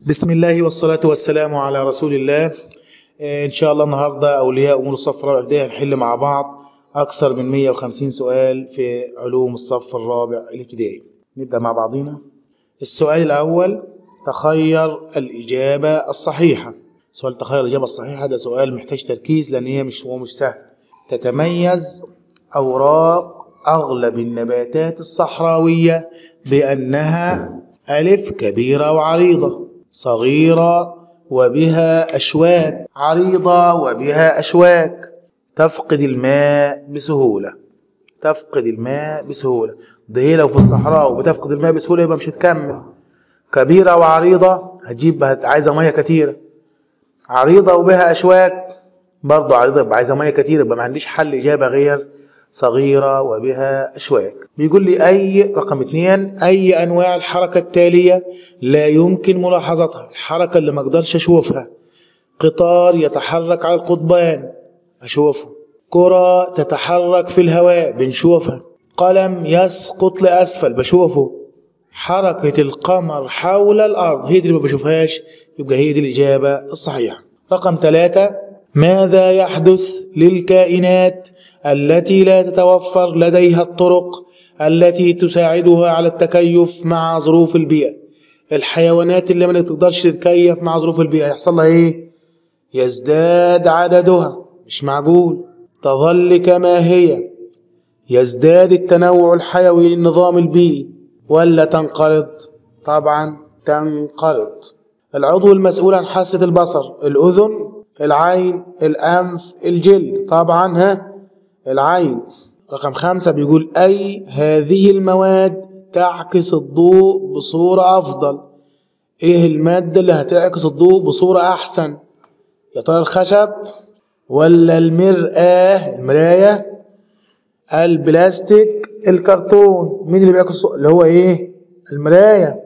بسم الله والصلاة والسلام على رسول الله آه، إن شاء الله النهاردة أولياء أمور الصف الرابع ابتدائي هنحل مع بعض أكثر من 150 سؤال في علوم الصف الرابع الابتدائي نبدأ مع بعضينا السؤال الأول تخير الإجابة الصحيحة سؤال تخير الإجابة الصحيحة ده سؤال محتاج تركيز لأن هي مش هو مش سهل تتميز أوراق أغلب النباتات الصحراوية بأنها ألف كبيرة وعريضة صغيرة وبها أشواك عريضة وبها أشواك تفقد الماء بسهولة تفقد الماء بسهولة ده هي لو في الصحراء وبتفقد الماء بسهولة يبقى مش هتكمل كبيرة وعريضة هتجيب هت- عايزة مية كتيرة عريضة وبها أشواك برضه عريضة يبقى عايزة مية كتير يبقى ما عنديش حل إجابة غير صغيرة وبها أشواك بيقول لي أي رقم اتنين أي أنواع الحركة التالية لا يمكن ملاحظتها الحركة اللي ما أقدرش أشوفها قطار يتحرك على القضبان أشوفه كرة تتحرك في الهواء بنشوفها قلم يسقط لأسفل بشوفه حركة القمر حول الأرض هي دي اللي ما بشوفهاش يبقى هي دي الإجابة الصحيحة رقم ثلاثة ماذا يحدث للكائنات التي لا تتوفر لديها الطرق التي تساعدها على التكيف مع ظروف البيئة الحيوانات اللي ما تقدرش تتكيف مع ظروف البيئة يحصل لها ايه يزداد عددها مش معقول تظل كما هي يزداد التنوع الحيوي للنظام البيئي ولا تنقرض طبعا تنقرض العضو المسؤول عن حاسة البصر الأذن العين الأنف الجلد طبعا ها العين رقم خمسة بيقول أي هذه المواد تعكس الضوء بصورة أفضل إيه المادة اللي هتعكس الضوء بصورة أحسن يا ترى الخشب ولا المرآة المراية البلاستيك الكرتون مين اللي بيعكس الضوء اللي هو إيه المراية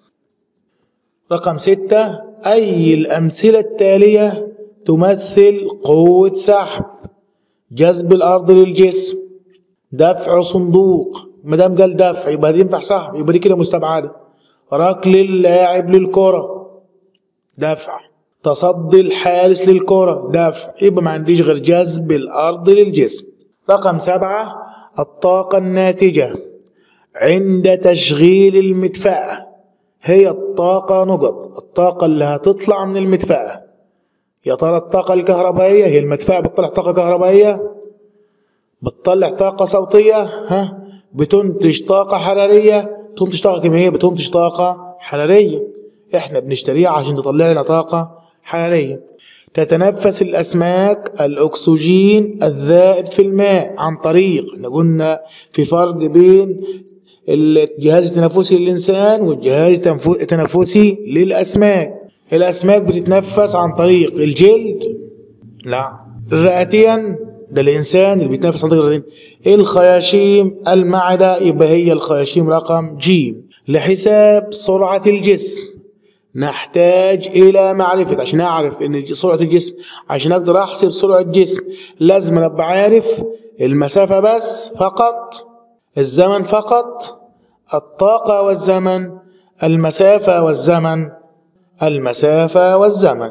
رقم ستة أي الأمثلة التالية تمثل قوة سحب جذب الأرض للجسم دفع صندوق ما دام قال دفع يبقى دي ينفع سحب يبقى دي كده مستبعدة ركل اللاعب للكرة دفع تصدي الحارس للكرة دفع يبقى ما عنديش غير جذب الأرض للجسم رقم سبعة الطاقة الناتجة عند تشغيل المدفأة هي الطاقة نقط الطاقة اللي هتطلع من المدفأة يا ترى الطاقة الكهربائية هي المدفأة بتطلع طاقة كهربائية بتطلع طاقة صوتية ها بتنتج طاقة حرارية تنتج طاقة كيميائية بتنتج طاقة حرارية احنا بنشتريها عشان تطلع لنا طاقة حرارية تتنفس الأسماك الأكسجين الذائب في الماء عن طريق احنا قلنا في فرق بين الجهاز التنفسي للإنسان والجهاز التنفو- التنفسي للأسماك الأسماك بتتنفس عن طريق الجلد لا الرئتين ده الإنسان اللي بيتنفس عن طريق الرئتين الخياشيم المعدة يبقى هي الخياشيم رقم جيم لحساب سرعة الجسم نحتاج إلى معرفة عشان أعرف إن الج- سرعة الجسم عشان أقدر أحسب سرعة الجسم لازم أبقى عارف المسافة بس فقط الزمن فقط الطاقة والزمن المسافة والزمن المسافة والزمن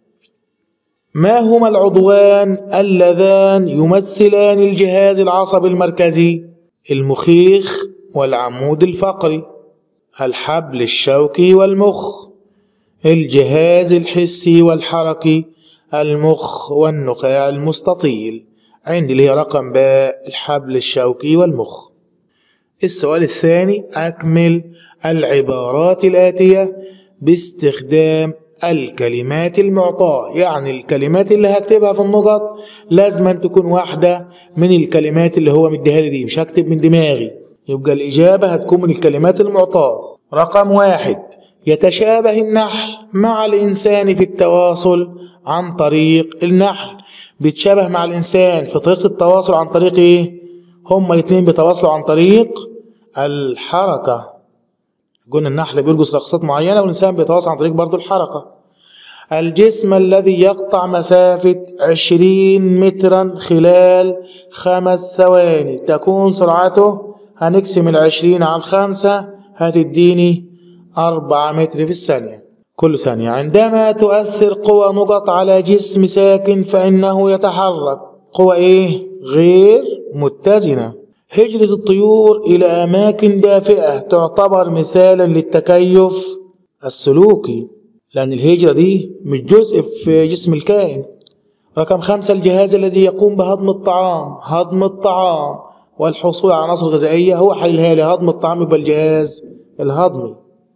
ما هما العضوان اللذان يمثلان الجهاز العصبي المركزي المخيخ والعمود الفقري الحبل الشوكي والمخ الجهاز الحسي والحركي المخ والنخاع المستطيل عندي اللي هي رقم باء الحبل الشوكي والمخ السؤال الثاني أكمل العبارات الآتية باستخدام الكلمات المعطاة يعني الكلمات اللي هكتبها في النقط لازم أن تكون واحدة من الكلمات اللي هو مديها لي دي مش هكتب من دماغي يبقى الإجابة هتكون من الكلمات المعطاة رقم واحد يتشابه النحل مع الإنسان في التواصل عن طريق النحل بيتشابه مع الإنسان في طريقة التواصل عن طريق إيه؟ هما الاتنين بيتواصلوا عن طريق الحركة قلنا النحل بيرقص رقصات معينة والإنسان بيتواصل عن طريق برضو الحركة الجسم الذي يقطع مسافة 20 مترا خلال خمس ثواني تكون سرعته هنقسم العشرين على الخمسة هتديني أربعة متر في الثانية كل ثانية عندما تؤثر قوى نقط على جسم ساكن فإنه يتحرك قوى إيه؟ غير متزنة هجرة الطيور إلى أماكن دافئة تعتبر مثالا للتكيف السلوكي لأن الهجرة دي مش جزء في جسم الكائن رقم خمسة الجهاز الذي يقوم بهضم الطعام هضم الطعام والحصول على عناصر غذائية هو حلها لي هضم الطعام يبقى الجهاز الهضمي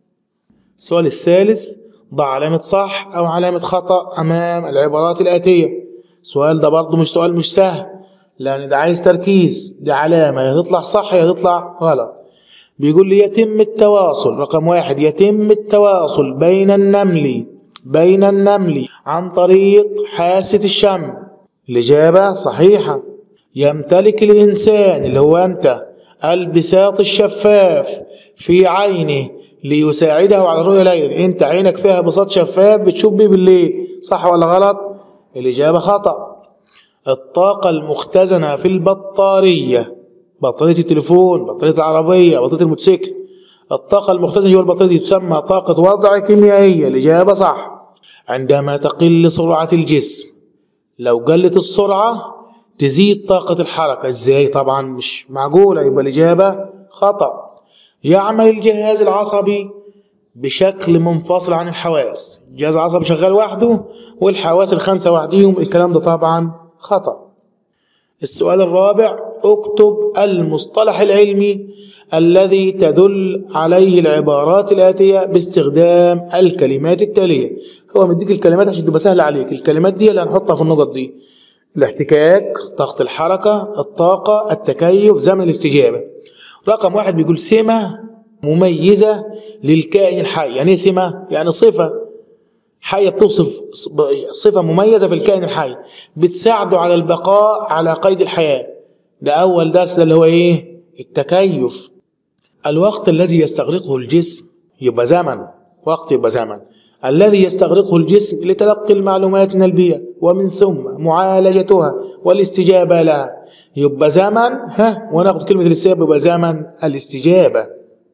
السؤال الثالث ضع علامة صح أو علامة خطأ أمام العبارات الآتية السؤال ده برضه مش سؤال مش سهل لأن ده عايز تركيز دي علامة يا تطلع صح يا تطلع غلط بيقول لي يتم التواصل رقم واحد يتم التواصل بين النمل بين النمل عن طريق حاسة الشم الإجابة صحيحة يمتلك الإنسان اللي هو أنت البساط الشفاف في عينه ليساعده على الرؤية ليلا أنت عينك فيها بساط شفاف بتشوف بيه بالليل صح ولا غلط؟ الإجابة خطأ الطاقة المختزنة في البطارية بطارية التليفون بطارية العربية بطارية الموتوسيكل الطاقة المختزنة جوه البطارية دي تسمى طاقة وضع كيميائية الإجابة صح عندما تقل سرعة الجسم لو قلت السرعة تزيد طاقة الحركة ازاي طبعا مش معقولة يبقى الإجابة خطأ يعمل الجهاز العصبي بشكل منفصل عن الحواس الجهاز العصبي شغال وحده والحواس الخمسة وحديهم الكلام ده طبعا خطأ السؤال الرابع اكتب المصطلح العلمي الذي تدل عليه العبارات الآتية باستخدام الكلمات التالية هو مديك الكلمات عشان تبقى سهلة عليك الكلمات دي اللي هنحطها في النقط دي الاحتكاك ضغط الحركة الطاقة التكيف زمن الاستجابة رقم واحد بيقول سمة مميزة للكائن الحي يعني ايه سمة؟ يعني صفة حية بتوصف صفة مميزة في الكائن الحي بتساعده على البقاء على قيد الحياة ده أول درس اللي هو إيه؟ التكيف الوقت الذي يستغرقه الجسم يبقى زمن وقت يبقى زمن الذي يستغرقه الجسم لتلقي المعلومات من البيئة ومن ثم معالجتها والاستجابة لها يبقى زمن ها وناخد كلمة الاستجابة يبقى زمن الاستجابة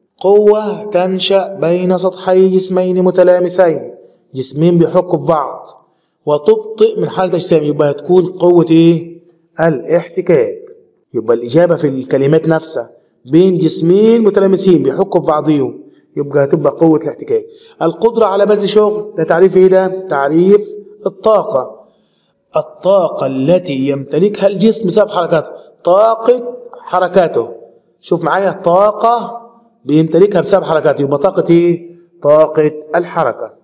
قوة تنشأ بين سطحي جسمين متلامسين جسمين بيحكوا في بعض وتبطئ من حالة الأجسام يبقى هتكون قوة إيه؟ الاحتكاك يبقى الإجابة في الكلمات نفسها بين جسمين متلامسين بيحكوا في بعضهم يبقى هتبقى قوة الاحتكاك القدرة على بذل شغل ده تعريف ايه ده تعريف الطاقة الطاقة التي يمتلكها الجسم بسبب حركاته طاقة حركاته شوف معايا طاقة بيمتلكها بسبب حركاته يبقى طاقة ايه طاقة الحركة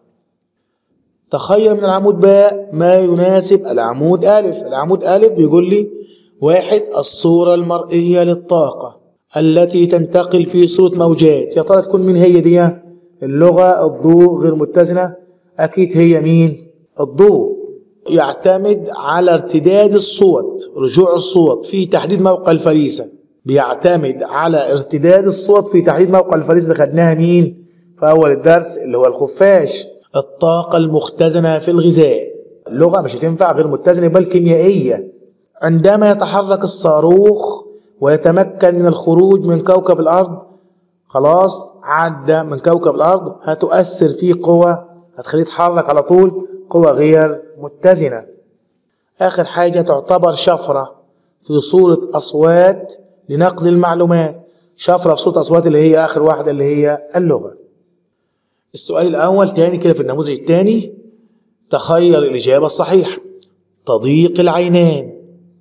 تخيل من العمود باء ما يناسب العمود ألف العمود ألف بيقول لي واحد الصورة المرئية للطاقة التي تنتقل في صورة موجات يا ترى تكون مين هي دي اللغة الضوء غير متزنة أكيد هي مين الضوء يعتمد على ارتداد الصوت رجوع الصوت في تحديد موقع الفريسة بيعتمد على ارتداد الصوت في تحديد موقع الفريسة اللي خدناها مين في أول الدرس اللي هو الخفاش الطاقة المختزنة في الغذاء اللغة مش هتنفع غير متزنة بل كيميائية عندما يتحرك الصاروخ ويتمكن من الخروج من كوكب الأرض خلاص عدى من كوكب الأرض هتؤثر فيه قوة هتخليه يتحرك على طول قوة غير متزنة آخر حاجة تعتبر شفرة في صورة أصوات لنقل المعلومات شفرة في صورة أصوات اللي هي آخر واحدة اللي هي اللغة السؤال الأول تاني كده في النموذج التاني تخيل الإجابة الصحيحة تضيق العينان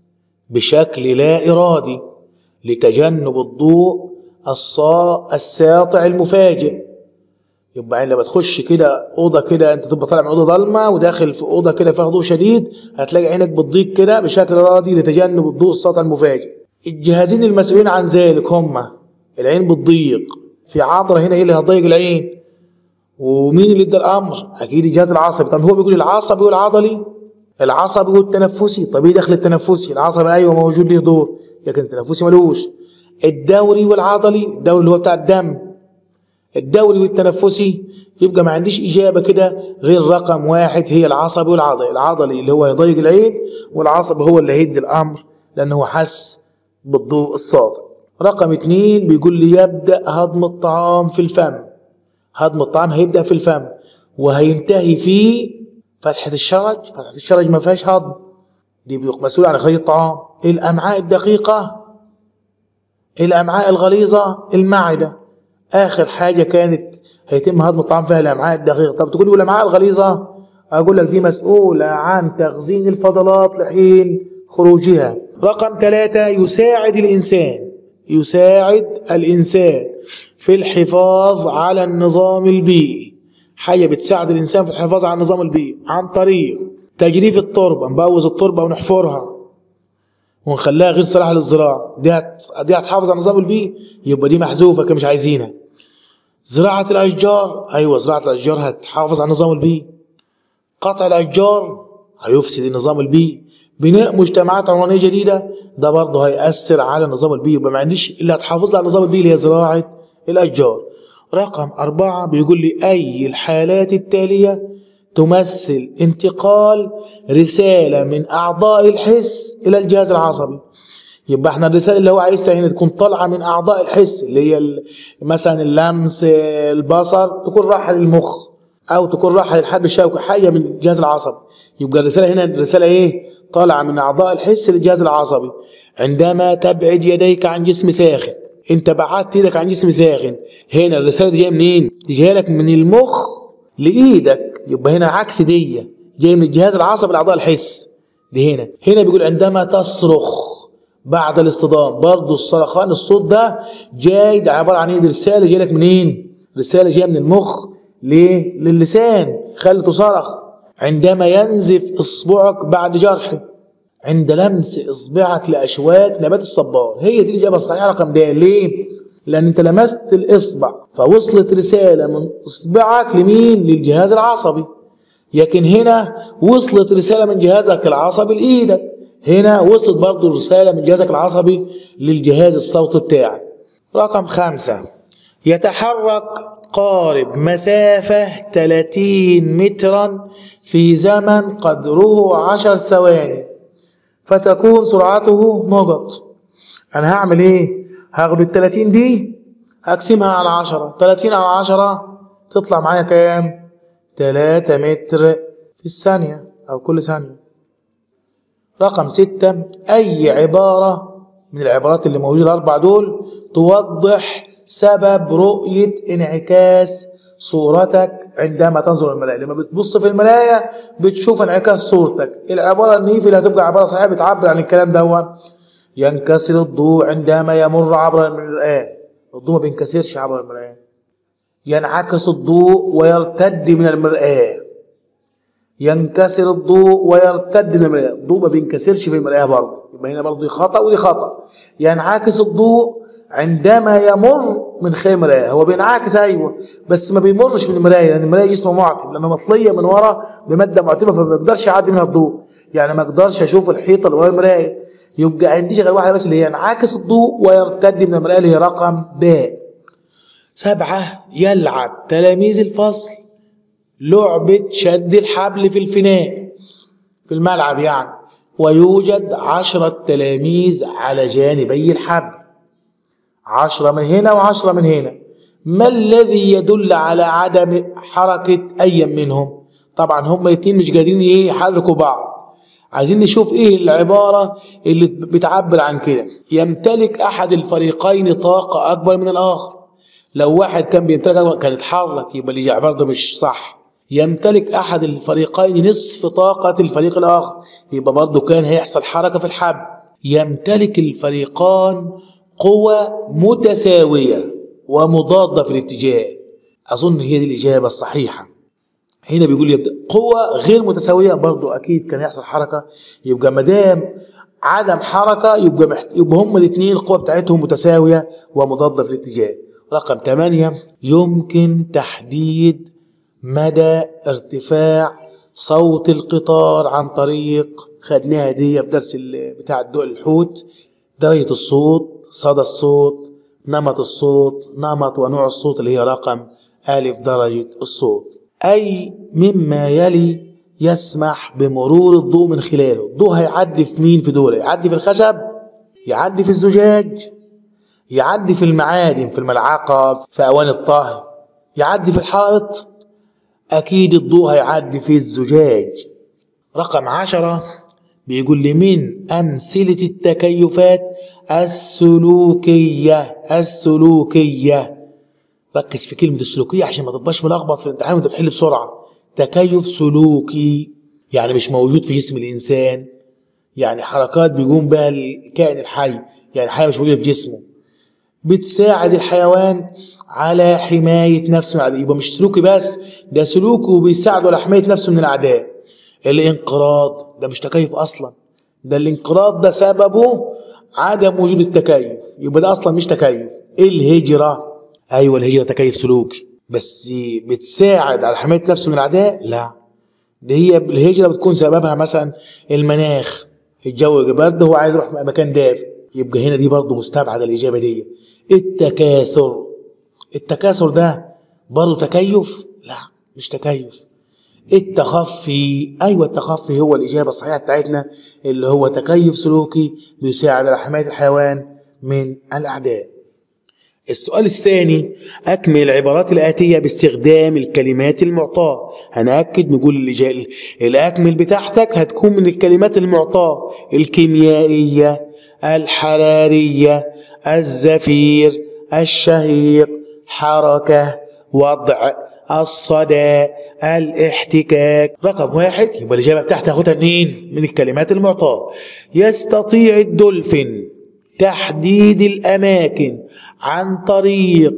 بشكل لا إرادي لتجنب الضوء الصا الساطع المفاجئ يبقى يعني لما تخش كده اوضه كده انت تبقى طالع من اوضه ضلمه وداخل في اوضه كده فيها ضوء شديد هتلاقي عينك بتضيق كده بشكل راضي لتجنب الضوء الساطع المفاجئ الجهازين المسؤولين عن ذلك هما العين بتضيق في عضله هنا هي اللي هتضيق العين ومين اللي ادى الامر اكيد الجهاز العصبي طب هو بيقول العصبي والعضلي العصبي والتنفسي طب ايه دخل التنفسي العصبي ايوه موجود ليه دور لكن التنفسي ملوش الدوري والعضلي الدوري اللي هو بتاع الدم الدوري والتنفسي يبقى ما عنديش إجابة كده غير رقم واحد هي العصبي والعضلي العضلي اللي هو يضيق العين والعصبي هو اللي هيدي الأمر لأنه حس بالضوء الساطع رقم اتنين بيقول لي يبدأ هضم الطعام في الفم هضم الطعام هيبدأ في الفم وهينتهي في فتحة الشرج فتحة الشرج ما فيهاش هضم دي بيبقى مسؤول عن إخراج الطعام الأمعاء الدقيقة الأمعاء الغليظة المعدة آخر حاجة كانت هيتم هضم الطعام فيها الأمعاء الدقيقة طب تقول لي والأمعاء الغليظة أقول لك دي مسؤولة عن تخزين الفضلات لحين خروجها رقم ثلاثة يساعد الإنسان يساعد الإنسان في الحفاظ على النظام البيئي حاجة بتساعد الإنسان في الحفاظ على النظام البيئي عن طريق تجريف التربة نبوظ التربة ونحفرها ونخليها غير صالحة للزراعة دي هت... دي هتحافظ على النظام البيئي يبقى دي محذوفة كده مش عايزينها زراعة الأشجار أيوة زراعة الأشجار هتحافظ على النظام البيئي قطع الأشجار هيفسد النظام البيئي بناء مجتمعات عمرانية جديدة ده برضه هيأثر على النظام البيئي يبقى ما عنديش اللي هتحافظ لي على النظام البيئي اللي هي زراعة الأشجار رقم أربعة بيقول لي أي الحالات التالية تمثل انتقال رسالة من أعضاء الحس إلى الجهاز العصبي يبقى احنا الرسالة اللي هو عايزها هنا تكون طالعة من أعضاء الحس اللي هي ال- مثلا اللمس البصر تكون رايحة للمخ أو تكون رايحة للحد الشوكي حاجة من الجهاز العصبي يبقى الرسالة هنا الرسالة إيه؟ طالعة من أعضاء الحس للجهاز العصبي عندما تبعد يديك عن جسم ساخن انت بعدت ايدك عن جسم ساخن هنا الرسالة دي جاية منين؟ دي جاية لك من المخ لإيدك يبقى هنا عكس دي جاي من الجهاز العصبي لأعضاء الحس دي هنا هنا بيقول عندما تصرخ بعد الاصطدام برضه الصرخان الصوت ده جاي ده عبارة عن ايه دي رسالة جاية لك منين؟ رسالة جاية من المخ ليه؟ للسان خلته صرخ عندما ينزف اصبعك بعد جرحه عند لمس اصبعك لاشواك نبات الصبار هي دي الاجابه الصحيحه رقم د ليه لان انت لمست الاصبع فوصلت رساله من اصبعك لمين للجهاز العصبي لكن هنا وصلت رساله من جهازك العصبي لايدك هنا وصلت برضو رساله من جهازك العصبي للجهاز الصوتي بتاعك رقم خمسة يتحرك قارب مسافة 30 مترا في زمن قدره 10 ثواني فتكون سرعته نقط انا هعمل ايه هاخد ال 30 دي هقسمها على 10 30 على 10 تطلع معايا كام 3 متر في الثانية او كل ثانية رقم ستة اي عبارة من العبارات اللي موجودة الاربع دول توضح سبب رؤية انعكاس صورتك عندما تنظر المراية لما بتبص في المراية بتشوف انعكاس صورتك العبارة النيفي اللي هتبقى عبارة صحيحة بتعبر عن الكلام ده ينكسر الضوء عندما يمر عبر المرآة الضوء ما بينكسرش عبر المرآة ينعكس الضوء ويرتد من المرآة ينكسر الضوء ويرتد من المرآة الضوء ما بينكسرش في المرآة برضه يبقى هنا برضه دي خطأ ودي خطأ ينعكس الضوء عندما يمر من خلال المراية هو بينعكس ايوه بس ما بيمرش من المرايه لان المرايه جسم معتم لانه مطليه من ورا بماده معتمه فما بيقدرش يعدي منها الضوء يعني ما اقدرش اشوف الحيطه اللي ورا المرايه يبقى عندي غير واحده بس اللي هي ينعكس الضوء ويرتد من المرايه اللي هي رقم ب سبعة يلعب تلاميذ الفصل لعبة شد الحبل في الفناء في الملعب يعني ويوجد عشرة تلاميذ على جانبي الحبل عشرة من هنا وعشرة من هنا ما الذي يدل على عدم حركة أي منهم طبعا هما الاتنين مش قادرين ايه يحركوا بعض عايزين نشوف ايه العبارة اللي بتعبر عن كده يمتلك احد الفريقين طاقة اكبر من الاخر لو واحد كان بيمتلك أكبر كان يتحرك يبقى العبارة ده مش صح يمتلك احد الفريقين نصف طاقة الفريق الاخر يبقى برضه كان هيحصل حركة في الحبل يمتلك الفريقان قوى متساوية ومضادة في الاتجاه أظن هي دي الإجابة الصحيحة هنا بيقول يبدأ قوة غير متساوية برضو أكيد كان يحصل حركة يبقى مدام عدم حركة يبقى محت... يبقى هما الاثنين القوة بتاعتهم متساوية ومضادة في الاتجاه رقم 8 يمكن تحديد مدى ارتفاع صوت القطار عن طريق خدناها دي في درس ال- بتاع الدول الحوت درجة الصوت صدى الصوت نمط الصوت نمط ونوع الصوت اللي هي رقم ألف درجة الصوت أي مما يلي يسمح بمرور الضوء من خلاله الضوء هيعدي في مين في دول يعدي في الخشب يعدي في الزجاج يعدي في المعادن في الملعقة في أواني الطهي يعدي في الحائط أكيد الضوء هيعدي في الزجاج رقم عشرة بيقول لي من أمثلة التكيفات السلوكية السلوكية ركز في كلمة السلوكية عشان ما تبقاش ملخبط في الامتحان وانت بتحل بسرعة تكيف سلوكي يعني مش موجود في جسم الإنسان يعني حركات بيقوم بها الكائن الحي يعني الحياة مش موجودة في جسمه بتساعد الحيوان على حماية نفسه من الأعداء يبقى مش سلوكي بس ده سلوكه بيساعده على حماية نفسه من الأعداء الانقراض ده مش تكيف أصلا ده الانقراض ده سببه عدم وجود التكيف يبقى ده أصلا مش تكيف الهجرة أيوة الهجرة تكيف سلوكي بس بتساعد على حماية نفسه من الأعداء لا ده هي الهجرة بتكون سببها مثلا المناخ الجو برد هو عايز يروح مكان دافئ يبقى هنا دي برضه مستبعدة الإجابة دي التكاثر التكاثر ده برضه تكيف لا مش تكيف التخفي ايوه التخفي هو الاجابه الصحيحه بتاعتنا اللي هو تكيف سلوكي بيساعد على حمايه الحيوان من الاعداء السؤال الثاني أكمل العبارات الآتية باستخدام الكلمات المعطاة هنأكد نقول الإجابة الأكمل بتاعتك هتكون من الكلمات المعطاة الكيميائية الحرارية الزفير الشهيق حركة وضع الصدى الاحتكاك رقم واحد يبقى الإجابة بتاعتها هاخدها منين؟ من الكلمات المعطاة يستطيع الدولفين تحديد الأماكن عن طريق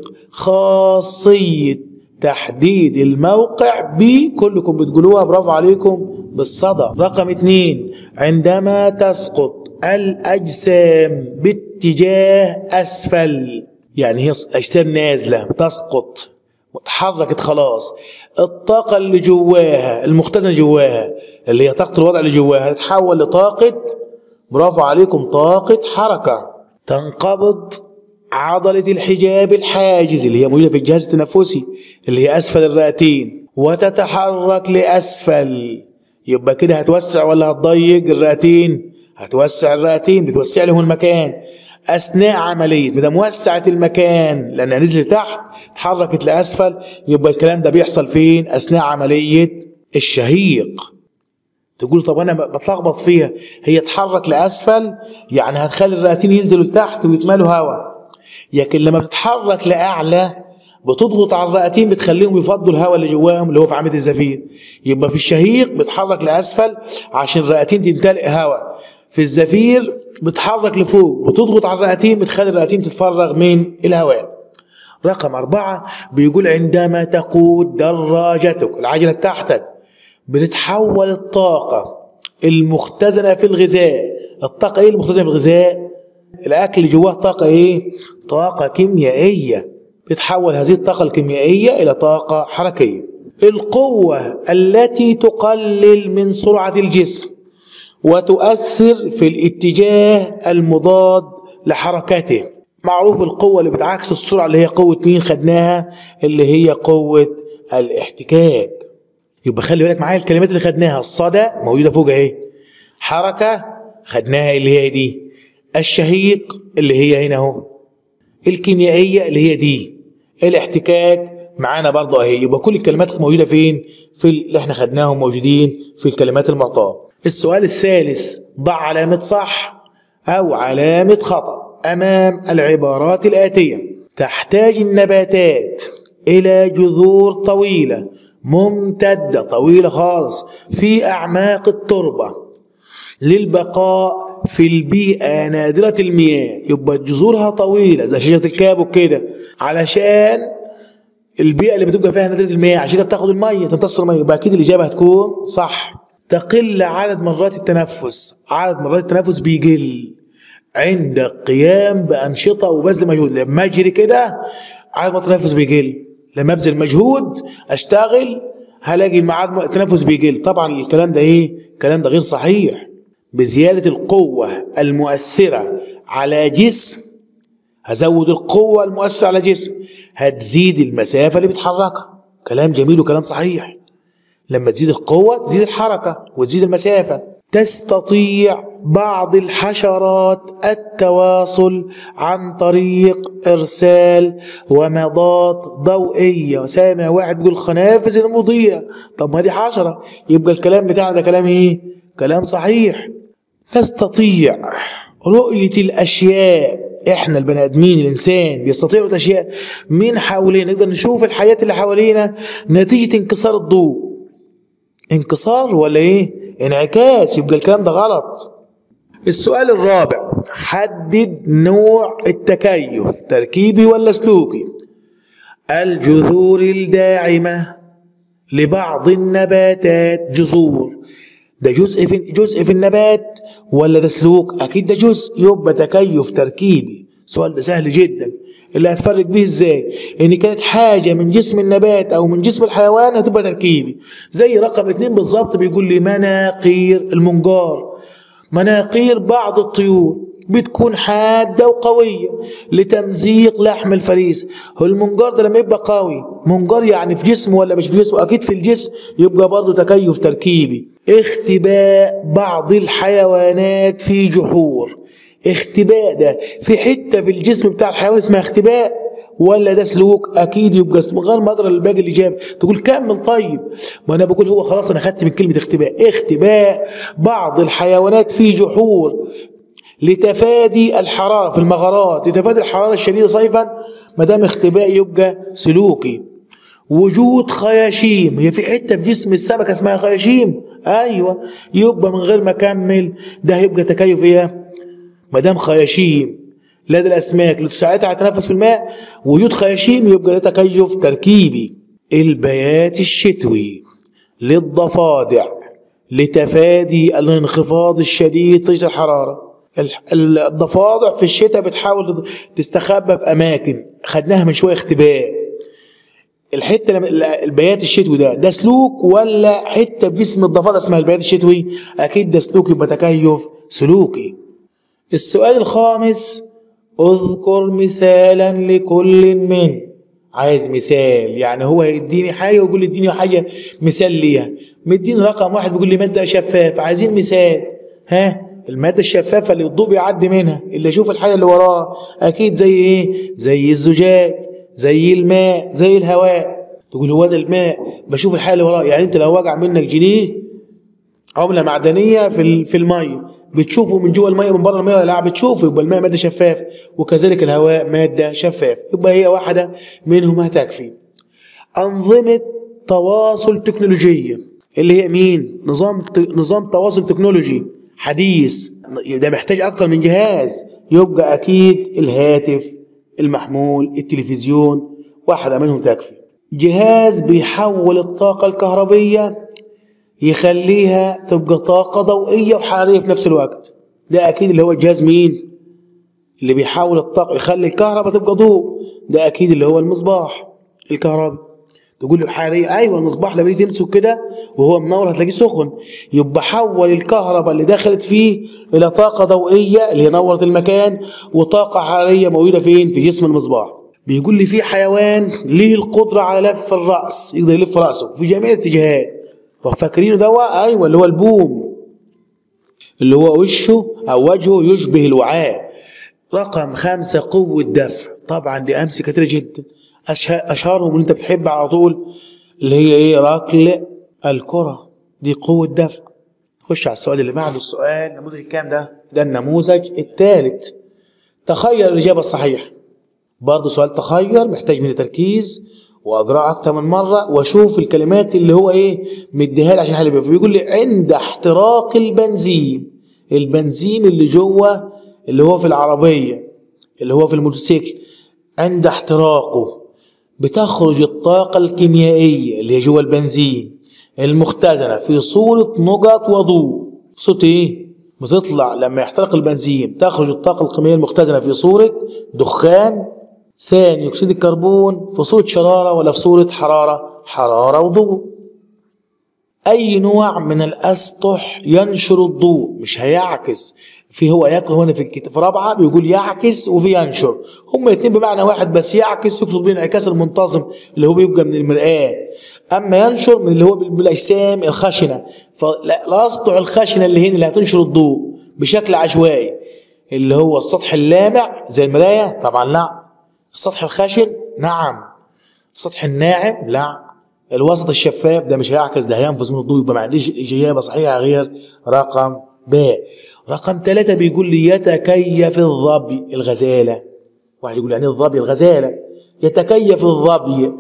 خاصية تحديد الموقع ب كلكم بتقولوها برافو عليكم بالصدى رقم اتنين عندما تسقط الأجسام باتجاه أسفل يعني هي أجسام نازلة تسقط اتحركت خلاص الطاقة اللي جواها المختزنة جواها اللي هي طاقة الوضع اللي جواها تتحول لطاقة برافو عليكم طاقة حركة تنقبض عضلة الحجاب الحاجز اللي هي موجودة في الجهاز التنفسي اللي هي أسفل الرئتين وتتحرك لأسفل يبقى كده هتوسع ولا هتضيق الرئتين هتوسع الرئتين بتوسع لهم المكان اثناء عمليه ما دام وسعت المكان لانها نزلت تحت اتحركت لاسفل يبقى الكلام ده بيحصل فين اثناء عمليه الشهيق تقول طب انا بتلخبط فيها هي تحرك لاسفل يعني هتخلي الرئتين ينزلوا لتحت ويتملوا هواء لكن لما بتتحرك لاعلى بتضغط على الرئتين بتخليهم يفضوا الهواء اللي جواهم اللي هو في عمليه الزفير يبقى في الشهيق بتحرك لاسفل عشان الرئتين تمتلئ هواء في الزفير بتحرك لفوق بتضغط على الرئتين بتخلي الرئتين تتفرغ من الهواء رقم أربعة بيقول عندما تقود دراجتك العجلة بتاعتك بتتحول الطاقة المختزنة في الغذاء الطاقة ايه المختزنة في الغذاء الأكل اللي جواه طاقة ايه طاقة كيميائية بتحول هذه الطاقة الكيميائية إلى طاقة حركية القوة التي تقلل من سرعة الجسم وتؤثر في الاتجاه المضاد لحركته معروف القوة اللي بتعكس السرعة اللي هي قوة مين خدناها اللي هي قوة الاحتكاك يبقى خلي بالك معايا الكلمات اللي خدناها الصدى موجودة فوق اهي حركة خدناها اللي هي دي الشهيق اللي هي هنا اهو الكيميائية اللي هي دي الاحتكاك معانا برضه اهي يبقى كل الكلمات موجودة فين في اللي احنا خدناهم موجودين في الكلمات المعطاة السؤال الثالث ضع علامة صح أو علامة خطأ أمام العبارات الآتية تحتاج النباتات إلى جذور طويلة ممتدة طويلة خالص في أعماق التربة للبقاء في البيئة نادرة المياه يبقى جذورها طويلة زي شجرة الكابو كده علشان البيئة اللي بتبقى فيها نادرة المياه عشان تاخد المية تمتص المية يبقى أكيد الإجابة هتكون صح تقل عدد مرات التنفس عدد مرات التنفس بيقل عند القيام بأنشطة وبذل مجهود لما أجري كده عدد مرات التنفس بيقل لما أبذل مجهود أشتغل هلاقي المعاد التنفس بيقل طبعا الكلام ده إيه الكلام ده غير صحيح بزيادة القوة المؤثرة على جسم هزود القوة المؤثرة على جسم هتزيد المسافة اللي بتحركها كلام جميل وكلام صحيح لما تزيد القوة تزيد الحركة وتزيد المسافة تستطيع بعض الحشرات التواصل عن طريق ارسال ومضات ضوئيه سامع واحد بيقول خنافس المضيئه طب ما دي حشره يبقى الكلام بتاعنا ده كلام ايه كلام صحيح تستطيع رؤيه الاشياء احنا البني ادمين الانسان بيستطيع رؤيه الاشياء من حوالينا نقدر نشوف الحياه اللي حوالينا نتيجه انكسار الضوء انكسار ولا ايه انعكاس يبقى الكلام ده غلط السؤال الرابع حدد نوع التكيف تركيبي ولا سلوكي الجذور الداعمة لبعض النباتات جذور ده جزء في جزء في النبات ولا ده سلوك اكيد ده جزء يبقى تكيف تركيبي السؤال ده سهل جدا اللي هتفرق بيه ازاي ان كانت حاجة من جسم النبات او من جسم الحيوان هتبقى تركيبي زي رقم اتنين بالظبط بيقول لي مناقير المنجار مناقير بعض الطيور بتكون حادة وقوية لتمزيق لحم الفريسة هو المنجار ده لما يبقى قوي منجار يعني في جسمه ولا مش في جسمه أكيد في الجسم يبقى برضه تكيف تركيبي اختباء بعض الحيوانات في جحور اختباء ده في حتة في الجسم بتاع الحيوان اسمها اختباء ولا ده سلوك اكيد يبقى سلوك غير ما ادرى الباقي الاجابه تقول كمل طيب ما انا بقول هو خلاص انا خدت من كلمه اختباء اختباء بعض الحيوانات في جحور لتفادي الحراره في المغارات لتفادي الحراره الشديده صيفا ما دام اختباء يبقى سلوكي وجود خياشيم هي في حته في جسم السمكه اسمها خياشيم ايوه يبقى من غير ما اكمل ده هيبقى تكيف ايه ما دام خياشيم لدى الاسماك اللي تساعدها على التنفس في الماء وجود خياشيم يبقى ده تكيف تركيبي البيات الشتوي للضفادع لتفادي الانخفاض الشديد في الحراره الضفادع في الشتاء بتحاول تستخبى في اماكن خدناها من شويه اختباء الحته البيات الشتوي ده ده سلوك ولا حته في جسم الضفادع اسمها البيات الشتوي اكيد ده سلوك يبقى تكيف سلوكي السؤال الخامس اذكر مثالا لكل من عايز مثال يعني هو يديني حاجه ويقول لي اديني حاجه مثال ليها مديني رقم واحد بيقول لي ماده شفافه عايزين مثال ها الماده الشفافه اللي الضوء بيعدي منها اللي اشوف الحاجه اللي وراها اكيد زي ايه زي الزجاج زي الماء زي الهواء تقول هو ده الماء بشوف الحاجه اللي وراها يعني انت لو وجع منك جنيه عمله معدنيه في في الميه بتشوفه من جوه الميه من بره الميه ولا لا بتشوفه يبقى الماء ماده شفاف وكذلك الهواء ماده شفاف يبقى هي واحده منهم هتكفي انظمه تواصل تكنولوجيه اللي هي مين نظام نظام تواصل تكنولوجي حديث ده محتاج اكتر من جهاز يبقى اكيد الهاتف المحمول التلفزيون واحده منهم تكفي جهاز بيحول الطاقه الكهربيه يخليها تبقى طاقة ضوئية وحرارية في نفس الوقت ده أكيد اللي هو الجهاز مين اللي بيحاول الطاقة يخلي الكهرباء تبقى ضوء ده أكيد اللي هو المصباح الكهربي تقول له حرارية أيوة المصباح لما تيجي تمسك كده وهو منور هتلاقيه سخن يبقى حول الكهرباء اللي دخلت فيه إلى طاقة ضوئية اللي هي نورت المكان وطاقة حرارية موجودة فين في جسم المصباح بيقول لي في حيوان ليه القدرة على لف الرأس يقدر يلف رأسه في جميع الاتجاهات فاكرينه ده ايوه اللي هو البوم اللي هو وشه او وجهه يشبه الوعاء رقم خمسة قوة دفع طبعا دي أمثلة كتيرة جدا أشهرهم اللي أنت بتحب على طول اللي هي إيه ركل الكرة دي قوة دفع خش على السؤال اللي بعده السؤال النموذج الكام ده؟ ده النموذج الثالث تخير الإجابة الصحيحة برضه سؤال تخير محتاج مني تركيز واقراه اكتر من مره واشوف الكلمات اللي هو ايه مديها لي عشان حل بيها فبيقول لي عند احتراق البنزين البنزين اللي جوه اللي هو في العربيه اللي هو في الموتوسيكل عند احتراقه بتخرج الطاقة الكيميائية اللي هي جوه البنزين المختزنة في صورة نقط وضوء في صورة ايه؟ بتطلع لما يحترق البنزين تخرج الطاقة الكيميائية المختزنة في صورة دخان ثاني أكسيد الكربون في صورة شرارة ولا في صورة حرارة حرارة وضوء أي نوع من الأسطح ينشر الضوء مش هيعكس في هو يقول هنا في الكتاب في رابعة بيقول يعكس وفي ينشر هما الاثنين بمعنى واحد بس يعكس يقصد بين الانعكاس المنتظم اللي هو بيبقى من المرآة اما ينشر من اللي هو بالاجسام الخشنه فلا يسطع الخشنه اللي هنا اللي هتنشر الضوء بشكل عشوائي اللي هو السطح اللامع زي المرايه طبعا لا السطح الخشن نعم السطح الناعم لا الوسط الشفاف ده مش هيعكس ده هينفذ من الضوء يبقى ما عنديش اجابه صحيحه غير رقم ب رقم ثلاثة بيقول لي يتكيف الظبي الغزالة واحد يقول يعني الظبي الغزالة يتكيف الظبي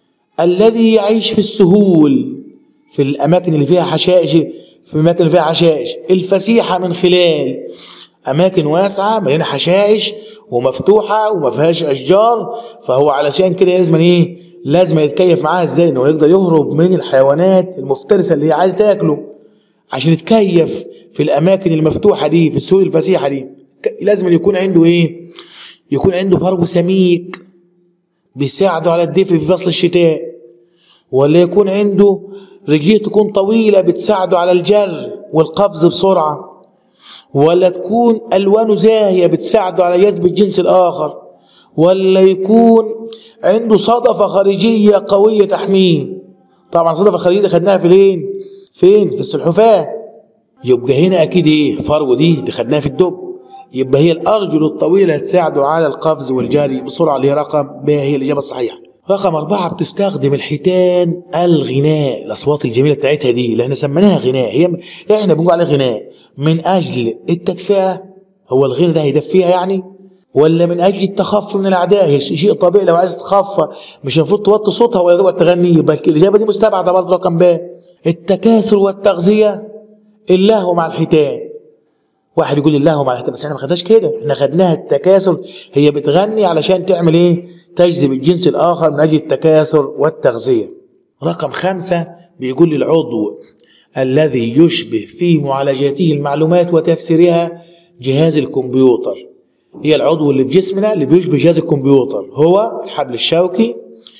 الذي يعيش في السهول في الأماكن اللي فيها حشائش في الأماكن اللي فيها حشائش الفسيحة من خلال أماكن واسعة مليانة حشائش ومفتوحة وما فيهاش أشجار فهو علشان كده لازم إيه؟ لازم يتكيف معاها إزاي؟ إنه يقدر يهرب من الحيوانات المفترسة اللي هي عايز تاكله عشان يتكيف في الأماكن المفتوحة دي في السهول الفسيحة دي لازم يكون عنده إيه؟ يكون عنده فرو سميك بيساعده على الدفء في فصل الشتاء ولا يكون عنده رجليه تكون طويلة بتساعده على الجر والقفز بسرعة ولا تكون ألوانه زاهية بتساعده على جذب الجنس الآخر ولا يكون عنده صدفة خارجية قوية تحميه طبعا صدفة خارجية خدناها فين فين في السلحفاة يبقى هنا أكيد إيه فرو دي دي خدناها في الدب يبقى هي الأرجل الطويلة تساعده على القفز والجري بسرعة اللي هي رقم ب هي الإجابة الصحيحة رقم أربعة بتستخدم الحيتان الغناء الأصوات الجميلة بتاعتها دي اللي احنا سميناها غناء هي احنا بنقول عليها غناء من أجل التدفئة هو الغنى ده هيدفيها يعني ولا من أجل التخفي من الأعداء هي شيء طبيعي لو عايز تخفى مش المفروض توطي صوتها ولا تقعد تغني يبقى الإجابة دي مستبعدة برضه رقم ب التكاثر والتغذية اللهو مع الحيتان واحد يقول لي اللهو مع الحيتان بس احنا ما خدناش كده احنا خدناها التكاثر هي بتغني علشان تعمل ايه تجذب الجنس الآخر من أجل التكاثر والتغذية رقم خمسة بيقول لي العضو الذي يشبه في معالجاته المعلومات وتفسيرها جهاز الكمبيوتر هي العضو اللي في جسمنا اللي بيشبه جهاز الكمبيوتر هو الحبل الشوكي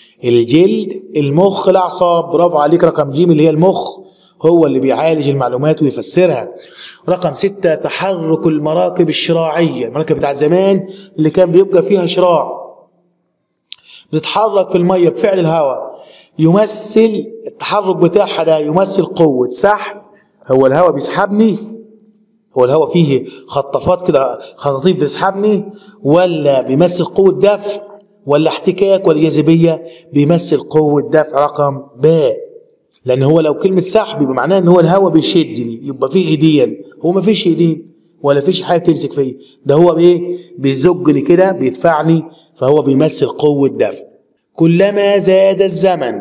الجلد المخ الاعصاب برافو عليك رقم ج اللي هي المخ هو اللي بيعالج المعلومات ويفسرها رقم ستة تحرك المراكب الشراعية المراكب بتاع زمان اللي كان بيبقى فيها شراع بتتحرك في المية بفعل الهواء يمثل التحرك بتاعها ده يمثل قوة سحب هو الهواء بيسحبني هو الهواء فيه خطافات كده خطاطيف بتسحبني ولا بيمثل قوة دفع ولا احتكاك ولا جاذبية بيمثل قوة دفع رقم ب لأن هو لو كلمة سحب يبقى معناه إن هو الهواء بيشدني يبقى فيه إيدين هو ما فيش إيدين ولا فيش حاجة تمسك فيا ده هو إيه بيزجني كده بيدفعني فهو بيمثل قوة دفع كلما زاد الزمن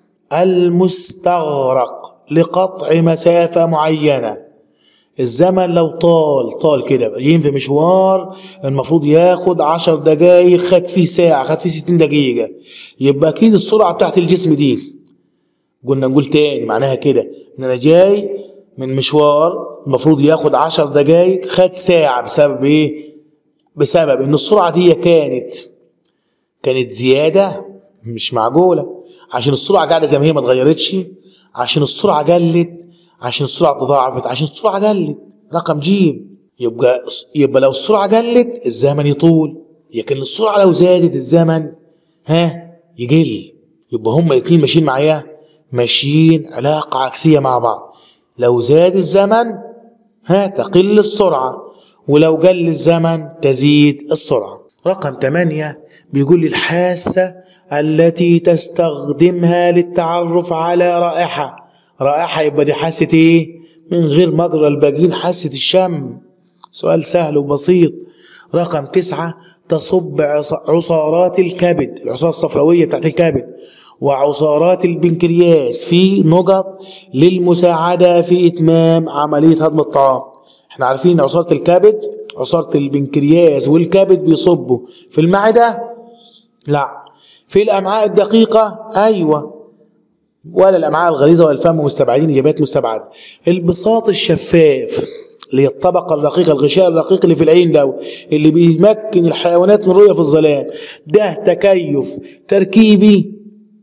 المستغرق لقطع مسافة معينة الزمن لو طال طال كده جايين في مشوار المفروض ياخد عشر دقايق خد فيه ساعة خد فيه ستين دقيقة يبقى أكيد السرعة بتاعت الجسم دي قلنا نقول تاني معناها كده إن أنا جاي من مشوار المفروض ياخد عشر دقايق خد ساعة بسبب إيه؟ بسبب إن السرعة دي كانت كانت زيادة مش معقولة عشان السرعة قاعدة زي ما هي ما اتغيرتش عشان السرعة قلت عشان السرعة تضاعفت عشان السرعة قلت رقم جيم يبقى يبقى لو السرعة قلت الزمن يطول لكن السرعة لو زادت الزمن ها يقل يبقى هما الاتنين ماشيين معايا ماشيين علاقة عكسية مع بعض لو زاد الزمن ها تقل السرعة ولو قل الزمن تزيد السرعة رقم 8 بيقول لي الحاسة التي تستخدمها للتعرف على رائحة رائحة يبقى دي حاسة ايه من غير مجرى الباقيين حاسة الشم سؤال سهل وبسيط رقم تسعة تصب عصارات الكبد العصارة الصفراوية بتاعت الكبد وعصارات البنكرياس في نقط للمساعدة في إتمام عملية هضم الطعام احنا عارفين عصارة الكبد عصارة البنكرياس والكبد بيصبوا في المعدة لا في الأمعاء الدقيقة أيوة ولا الأمعاء الغليظة ولا الفم مستبعدين إجابات مستبعدة البساط الشفاف اللي هي الطبقة الرقيقة الغشاء الرقيق اللي في العين ده اللي بيمكن الحيوانات من الرؤية في الظلام ده تكيف تركيبي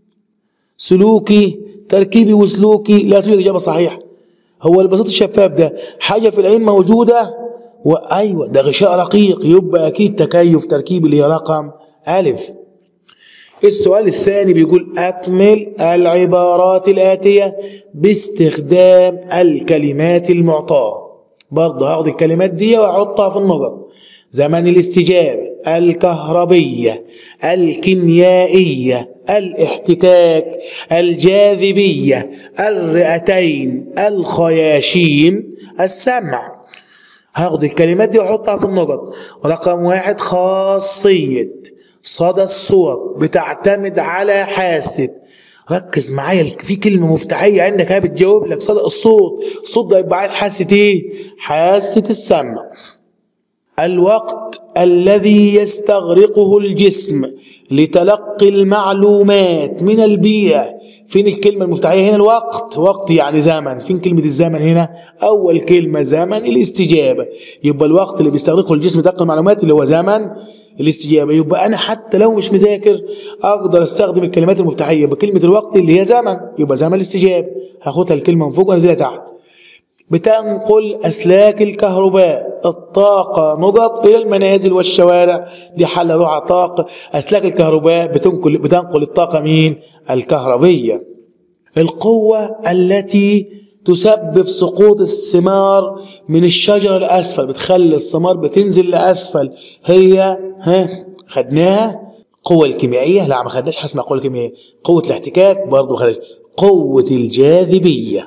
سلوكي تركيبي وسلوكي لا توجد إجابة صحيحة هو البساط الشفاف ده حاجة في العين موجودة وأيوة ده غشاء رقيق يبقى أكيد تكيف تركيبي اللي هي رقم ألف السؤال الثاني بيقول أكمل العبارات الآتية باستخدام الكلمات المعطاة برضه هاخد الكلمات دي وأحطها في النقط زمن الاستجابة الكهربية الكيميائية الاحتكاك الجاذبية الرئتين الخياشيم السمع هاخد الكلمات دي واحطها في النقط رقم واحد خاصية صدى الصوت بتعتمد على حاسة ركز معايا في كلمة مفتاحية عندك هي بتجاوب لك صدى الصوت الصوت ده يبقى عايز حاسة ايه؟ حاسة السمع الوقت الذي يستغرقه الجسم لتلقي المعلومات من البيئة فين الكلمة المفتاحية هنا الوقت وقت يعني زمن فين كلمة الزمن هنا أول كلمة زمن الاستجابة يبقى الوقت اللي بيستغرقه الجسم لتلقي المعلومات اللي هو زمن الاستجابة يبقى أنا حتى لو مش مذاكر أقدر أستخدم الكلمات المفتاحية يبقى كلمة الوقت اللي هي زمن يبقى زمن الاستجابة هاخدها الكلمة من فوق وأنزلها تحت بتنقل أسلاك الكهرباء الطاقة نقط إلى المنازل والشوارع دي حل روح طاقة أسلاك الكهرباء بتنقل بتنقل الطاقة مين؟ الكهربية القوة التي تسبب سقوط الثمار من الشجرة لأسفل بتخلي الثمار بتنزل لأسفل هي ها خدناها القوة الكيميائية لا ما خدناش حاجة اسمها قوة الكيميائية قوة الاحتكاك برضه ما خدناش قوة الجاذبية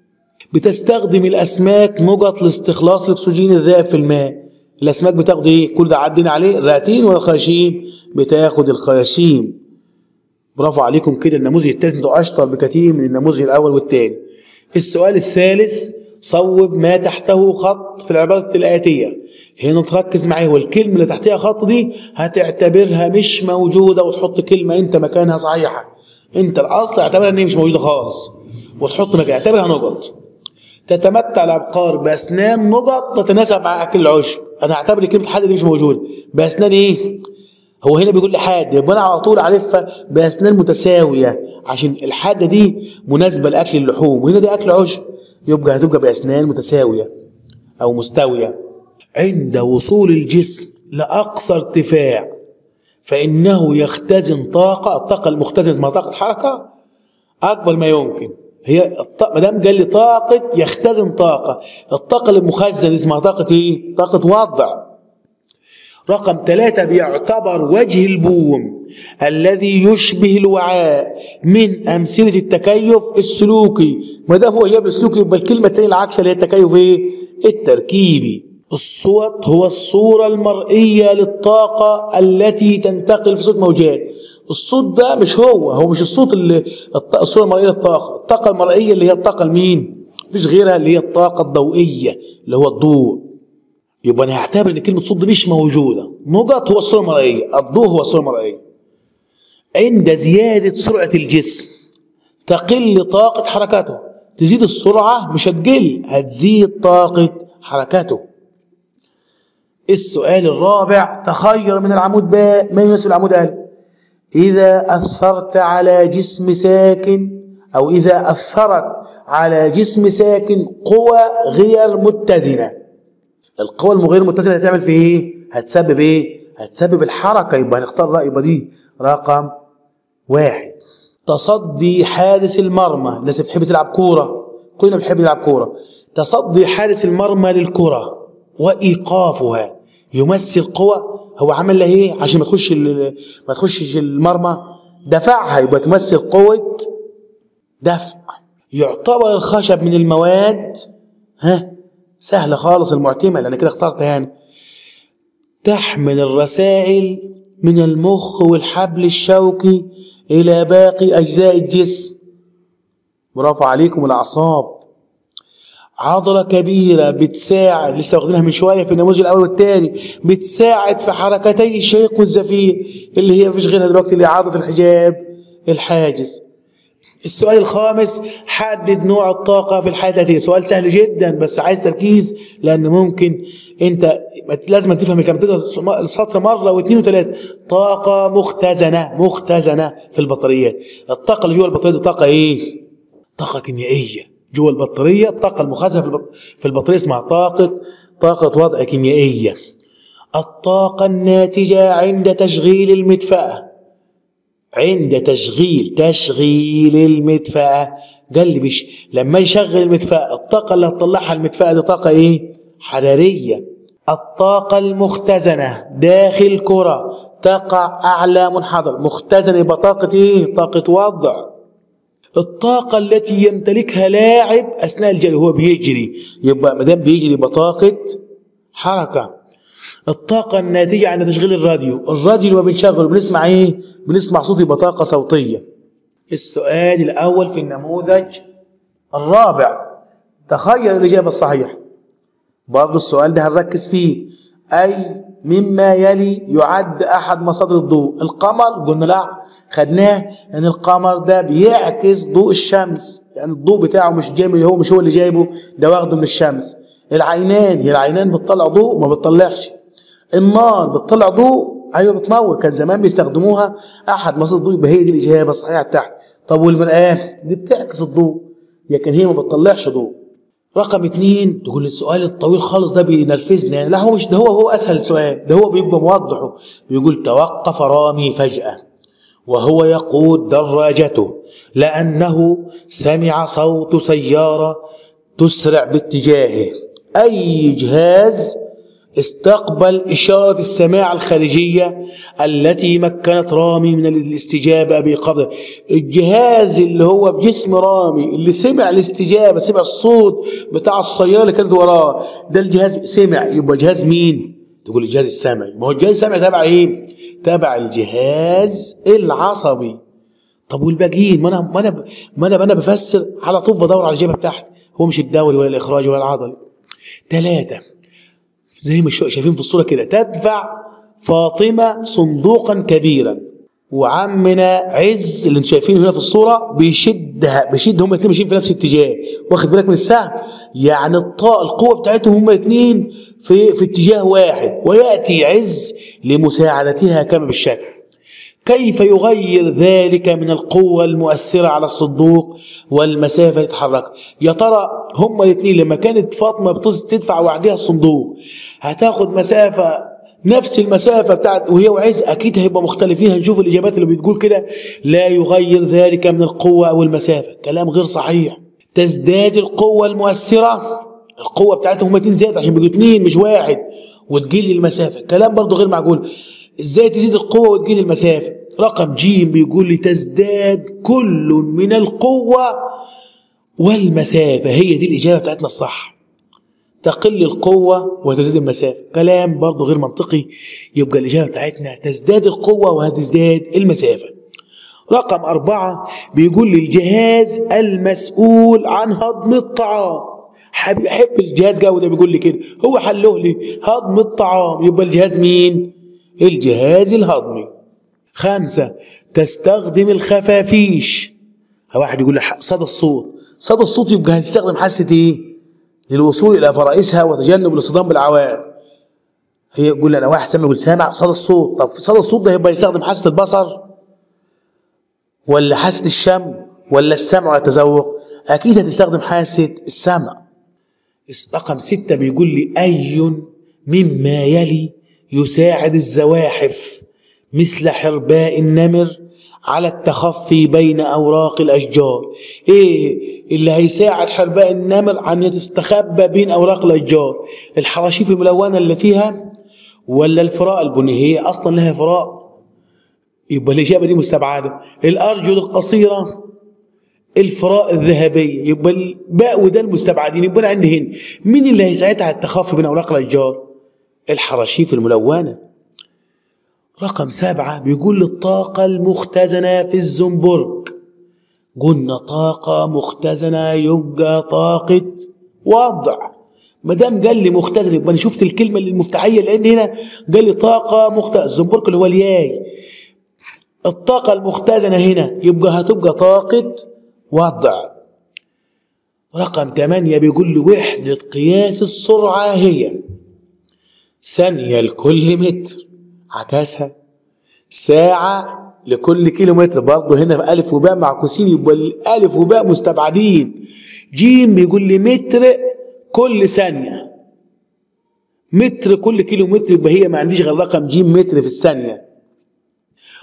بتستخدم الاسماك نقط لاستخلاص الاكسجين الذائب في الماء الاسماك بتاخد ايه كل ده عدينا عليه الرئتين ولا الخياشيم بتاخد الخياشيم برافو عليكم كده النموذج الثالث ده اشطر بكثير من النموذج الاول والثاني السؤال الثالث صوب ما تحته خط في العبارة الآتية هنا تركز معايا والكلمة اللي تحتها خط دي هتعتبرها مش موجودة وتحط كلمة انت مكانها صحيحة انت الاصل اعتبرها ان هي مش موجودة خالص وتحط مكان اعتبرها نقط تتمتع الابقار باسنان نقط تتناسب مع اكل العشب انا اعتبر كلمه حاده دي مش موجوده باسنان ايه هو هنا بيقول لي حاده يبقى انا على طول عارفها باسنان متساويه عشان الحاده دي مناسبه لاكل اللحوم وهنا دي اكل عشب يبقى هتبقى باسنان متساويه او مستويه عند وصول الجسم لاقصى ارتفاع فانه يختزن طاقه الطاقه المختزنه اسمها طاقه حركه اكبر ما يمكن هي ما دام قال لي طاقة يختزن طاقة الطاقة المخزنة اسمها طاقة ايه؟ طاقة وضع رقم ثلاثة بيعتبر وجه البوم الذي يشبه الوعاء من أمثلة التكيف السلوكي ما دام هو جاب السلوكي يبقى الكلمة الثانية العكس اللي هي التكيف ايه؟ التركيبي الصوت هو الصورة المرئية للطاقة التي تنتقل في صوت موجات الصوت ده مش هو هو مش الصوت اللي الصوره المرئيه للطاقه الطاقه المرئيه اللي هي الطاقه لمين مفيش غيرها اللي هي الطاقه الضوئيه اللي هو الضوء يبقى انا هعتبر ان كلمه صوت دي مش موجوده نقط هو الصوره المرئيه الضوء هو الصوره المرئيه عند زياده سرعه الجسم تقل طاقه حركته تزيد السرعه مش هتقل هتزيد طاقه حركته السؤال الرابع تخير من العمود باء ما يناسب العمود الف إذا أثرت على جسم ساكن أو إذا أثرت على جسم ساكن قوى غير متزنة القوى الغير متزنة هتعمل في إيه؟ هتسبب إيه؟ هتسبب الحركة يبقى هنختار رأي يبقى دي رقم واحد تصدي حارس المرمى الناس اللي بتحب تلعب كورة كلنا بنحب نلعب كورة تصدي حارس المرمى للكرة وإيقافها يمثل قوى هو عمل لها ايه عشان ما تخش ما تخشش المرمى دفعها يبقى تمثل قوة دفع يعتبر الخشب من المواد ها سهلة خالص المعتمة انا كده اخترت يعني تحمل الرسائل من المخ والحبل الشوكي إلى باقي أجزاء الجسم برافو عليكم الأعصاب عضلة كبيرة بتساعد لسه واخدينها من شوية في النموذج الأول والثاني بتساعد في حركتي الشيق والزفير اللي هي مفيش غيرها دلوقتي اللي هي عضلة الحجاب الحاجز السؤال الخامس حدد نوع الطاقة في الحالة الآتية سؤال سهل جدا بس عايز تركيز لأن ممكن أنت لازم تفهم الكلام السطر مرة واثنين وثلاثة طاقة مختزنة مختزنة في البطاريات الطاقة اللي جوه البطارية دي طاقة إيه؟ طاقة كيميائية جوه البطاريه الطاقه المخزنه في, البط... في البطاريه اسمها طاقه طاقه وضع كيميائيه الطاقه الناتجه عند تشغيل المدفاه عند تشغيل تشغيل المدفأة قال لي بش لما يشغل المدفأة الطاقة اللي هتطلعها المدفأة دي طاقة ايه؟ حرارية الطاقة المختزنة داخل كرة تقع أعلى منحدر مختزنة يبقى طاقة ايه؟ طاقة وضع الطاقة التي يمتلكها لاعب أثناء الجري هو بيجري يبقى ما دام بيجري يبقى طاقة حركة الطاقة الناتجة عن تشغيل الراديو الراديو لما بنشغله بنسمع ايه؟ بنسمع صوت يبقى طاقة صوتية السؤال الأول في النموذج الرابع تخيل الإجابة الصحيحة برضه السؤال ده هنركز فيه أي مما يلي يعد أحد مصادر الضوء القمر قلنا لا خدناه ان القمر ده بيعكس ضوء الشمس يعني الضوء بتاعه مش جاي هو مش هو اللي جايبه ده واخده من الشمس العينان هي العينان بتطلع ضوء ما بتطلعش النار بتطلع ضوء ايوه بتنور كان زمان بيستخدموها احد مصادر الضوء يبقى هي دي الاجابه الصحيحه بتاعتي طب والمرآة دي بتعكس الضوء لكن هي ما بتطلعش ضوء رقم اتنين تقول السؤال الطويل خالص ده بينرفزني يعني لا هو مش ده هو هو اسهل سؤال ده هو بيبقى موضحه بيقول توقف رامي فجأة وهو يقود دراجته لأنه سمع صوت سيارة تسرع باتجاهه أي جهاز استقبل إشارة السماع الخارجية التي مكنت رامي من الاستجابة بقبضه الجهاز اللي هو في جسم رامي اللي سمع الاستجابة سمع الصوت بتاع السيارة اللي كانت وراه ده الجهاز سمع يبقى جهاز مين تقول الجهاز السمعي ما هو الجهاز السمعي تبع ايه تبع الجهاز العصبي طب والباقيين ما انا ما انا ما انا, ما أنا بفسر على طول بدور على الاجابه بتاعتي هو مش الدولي ولا الاخراجي ولا العضلي ثلاثه زي ما شايفين في الصورة كده تدفع فاطمة صندوقا كبيرا وعمنا عز اللي انتم شايفينه هنا في الصورة بيشدها بيشد هما الاثنين ماشيين في نفس الاتجاه واخد بالك من السهم يعني الطاقة القوة بتاعتهم هما الاثنين في في اتجاه واحد ويأتي عز لمساعدتها كما بالشكل كيف يغير ذلك من القوة المؤثرة على الصندوق والمسافة تتحرك يا ترى هما الاثنين لما كانت فاطمة تدفع وعدها الصندوق هتاخد مسافة نفس المسافة بتاعت وهي وعز أكيد هيبقى مختلفين هنشوف الإجابات اللي بتقول كده لا يغير ذلك من القوة أو المسافة كلام غير صحيح تزداد القوة المؤثرة القوة بتاعتهم هما اتنين زائد عشان بيجوا اتنين مش واحد وتقل المسافة كلام برضه غير معقول ازاي تزيد القوة وتقل المسافة رقم جيم بيقول لي تزداد كل من القوة والمسافة هي دي الإجابة بتاعتنا الصح تقل القوة وتزيد المسافة كلام برضه غير منطقي يبقى الإجابة بتاعتنا تزداد القوة وهتزداد المسافة رقم أربعة بيقول لي الجهاز المسؤول عن هضم الطعام حبيب أحب الجهاز جو ده بيقول لي كده هو حله لي هضم الطعام يبقى الجهاز مين؟ الجهاز الهضمي خمسة تستخدم الخفافيش واحد يقول لي صدى الصوت صدى الصوت يبقى هتستخدم حاسة ايه للوصول الى فرائسها وتجنب الاصطدام بالعوائق هي يقول لي انا واحد سامع يقول سامع صدى الصوت طب صدى الصوت ده يبقى يستخدم حاسة البصر ولا حاسة الشم ولا السمع والتذوق اكيد هتستخدم حاسة السمع رقم ستة بيقول لي اي مما يلي يساعد الزواحف مثل حرباء النمر على التخفي بين اوراق الاشجار ايه اللي هيساعد حرباء النمر عن تستخبى بين اوراق الاشجار الحراشيف الملونه اللي فيها ولا الفراء البني هي اصلا لها فراء يبقى الاجابه دي مستبعده الارجل القصيره الفراء الذهبيه يبقى الباء وده المستبعدين يبقى عندي هنا مين اللي هيساعدها على التخفي بين اوراق الاشجار الحراشيف الملونه رقم سبعة بيقول الطاقة المختزنة في الزنبرك قلنا طاقة مختزنة يبقى طاقة وضع ما دام قال لي مختزن يبقى انا شفت الكلمة اللي المفتاحية لأن هنا قال لي طاقة مختزنة الزنبرك اللي هو الياي الطاقة المختزنة هنا يبقى هتبقى طاقة وضع رقم ثمانية بيقول لي وحدة قياس السرعة هي ثانية لكل متر عكسها ساعة لكل كيلو متر برضه هنا في ألف وباء معكوسين يبقى الألف وباء مستبعدين جيم بيقول لي متر كل ثانية متر كل كيلو متر يبقى هي ما عنديش غير رقم جيم متر في الثانية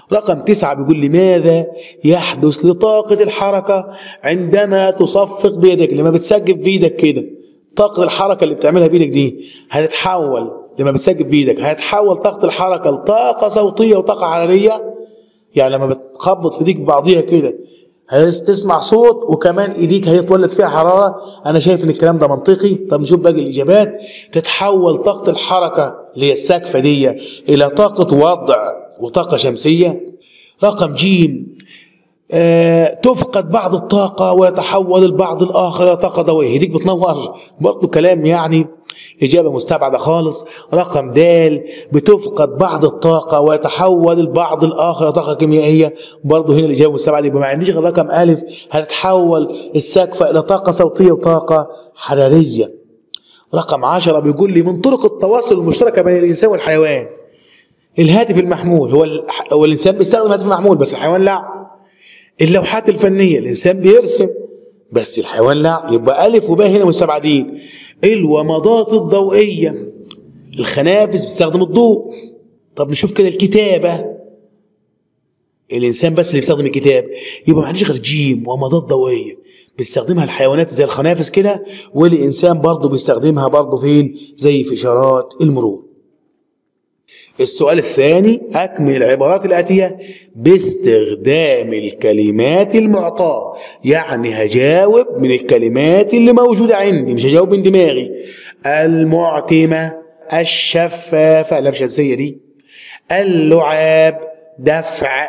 رقم تسعة بيقول لي ماذا يحدث لطاقة الحركة عندما تصفق بيدك لما بتسجف بيدك كده طاقة الحركة اللي بتعملها بيدك دي هتتحول لما بتسجف بيدك هتحول طاقة الحركة لطاقة صوتية وطاقة حرارية يعني لما بتخبط في ايديك ببعضيها كده هتسمع صوت وكمان ايديك هيتولد فيها حراره انا شايف ان الكلام ده منطقي طب نشوف باقي الاجابات تتحول طاقه الحركه اللي هي السكفه دي الى طاقه وضع وطاقه شمسيه رقم جيم آه تفقد بعض الطاقة ويتحول البعض الآخر إلى طاقة ضوئية ديك بتنور برضه كلام يعني إجابة مستبعدة خالص رقم د بتفقد بعض الطاقة ويتحول البعض الآخر إلى طاقة كيميائية برضه هنا الإجابة مستبعدة يبقى ما عنديش غير رقم ألف هتتحول السقفة إلى طاقة صوتية وطاقة حرارية رقم عشرة بيقول لي من طرق التواصل المشتركة بين الإنسان والحيوان الهاتف المحمول هو, هو الإنسان بيستخدم هاتف محمول بس الحيوان لا اللوحات الفنية الإنسان بيرسم بس الحيوان لا يبقى ألف وباء هنا مستبعدين الومضات الضوئية الخنافس بتستخدم الضوء طب نشوف كده الكتابة الإنسان بس اللي بيستخدم الكتاب يبقى ما عنديش غير جيم ومضات ضوئية بيستخدمها الحيوانات زي الخنافس كده والإنسان برضه بيستخدمها برضه فين زي في إشارات المرور السؤال الثاني أكمل العبارات الآتية باستخدام الكلمات المعطاة يعني هجاوب من الكلمات اللي موجودة عندي مش هجاوب من دماغي المعتمة الشفافة اللام شمسية دي اللعاب دفع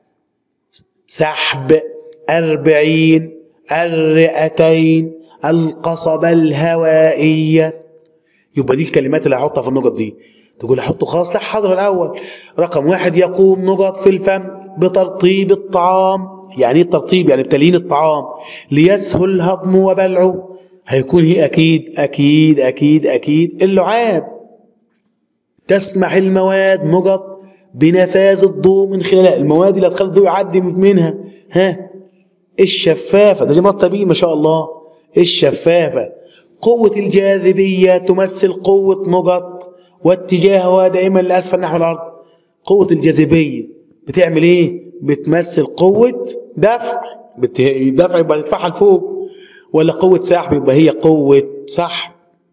سحب أربعين الرئتين القصبة الهوائية يبقى دي الكلمات اللي هحطها في النقط دي تقول احطه خلاص لا حاضر الاول رقم واحد يقوم نقط في الفم بترطيب الطعام يعني ايه الترطيب يعني بتليين الطعام ليسهل هضمه وبلعه هيكون هي اكيد اكيد اكيد اكيد اللعاب تسمح المواد نقط بنفاذ الضوء من خلالها المواد اللي هتخلي الضوء يعدي منها ها الشفافه ده دي مرتبين ما شاء الله الشفافه قوه الجاذبيه تمثل قوه نقط واتجاهها دائما لاسفل نحو الارض قوه الجاذبيه بتعمل ايه بتمثل قوه دفع بت... دفع يبقى تدفعها لفوق ولا قوه سحب يبقى هي قوه سحب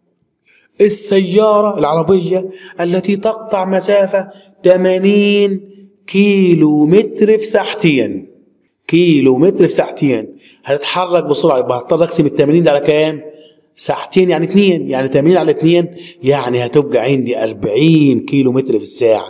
السياره العربيه التي تقطع مسافه 80 كيلو متر في ساعتين كيلو متر في ساعتين هتتحرك بسرعه يبقى هضطر اقسم ال 80 ده على كام؟ ساعتين يعني اتنين يعني 80 على اتنين يعني هتبقى عندي 40 كيلو متر في الساعة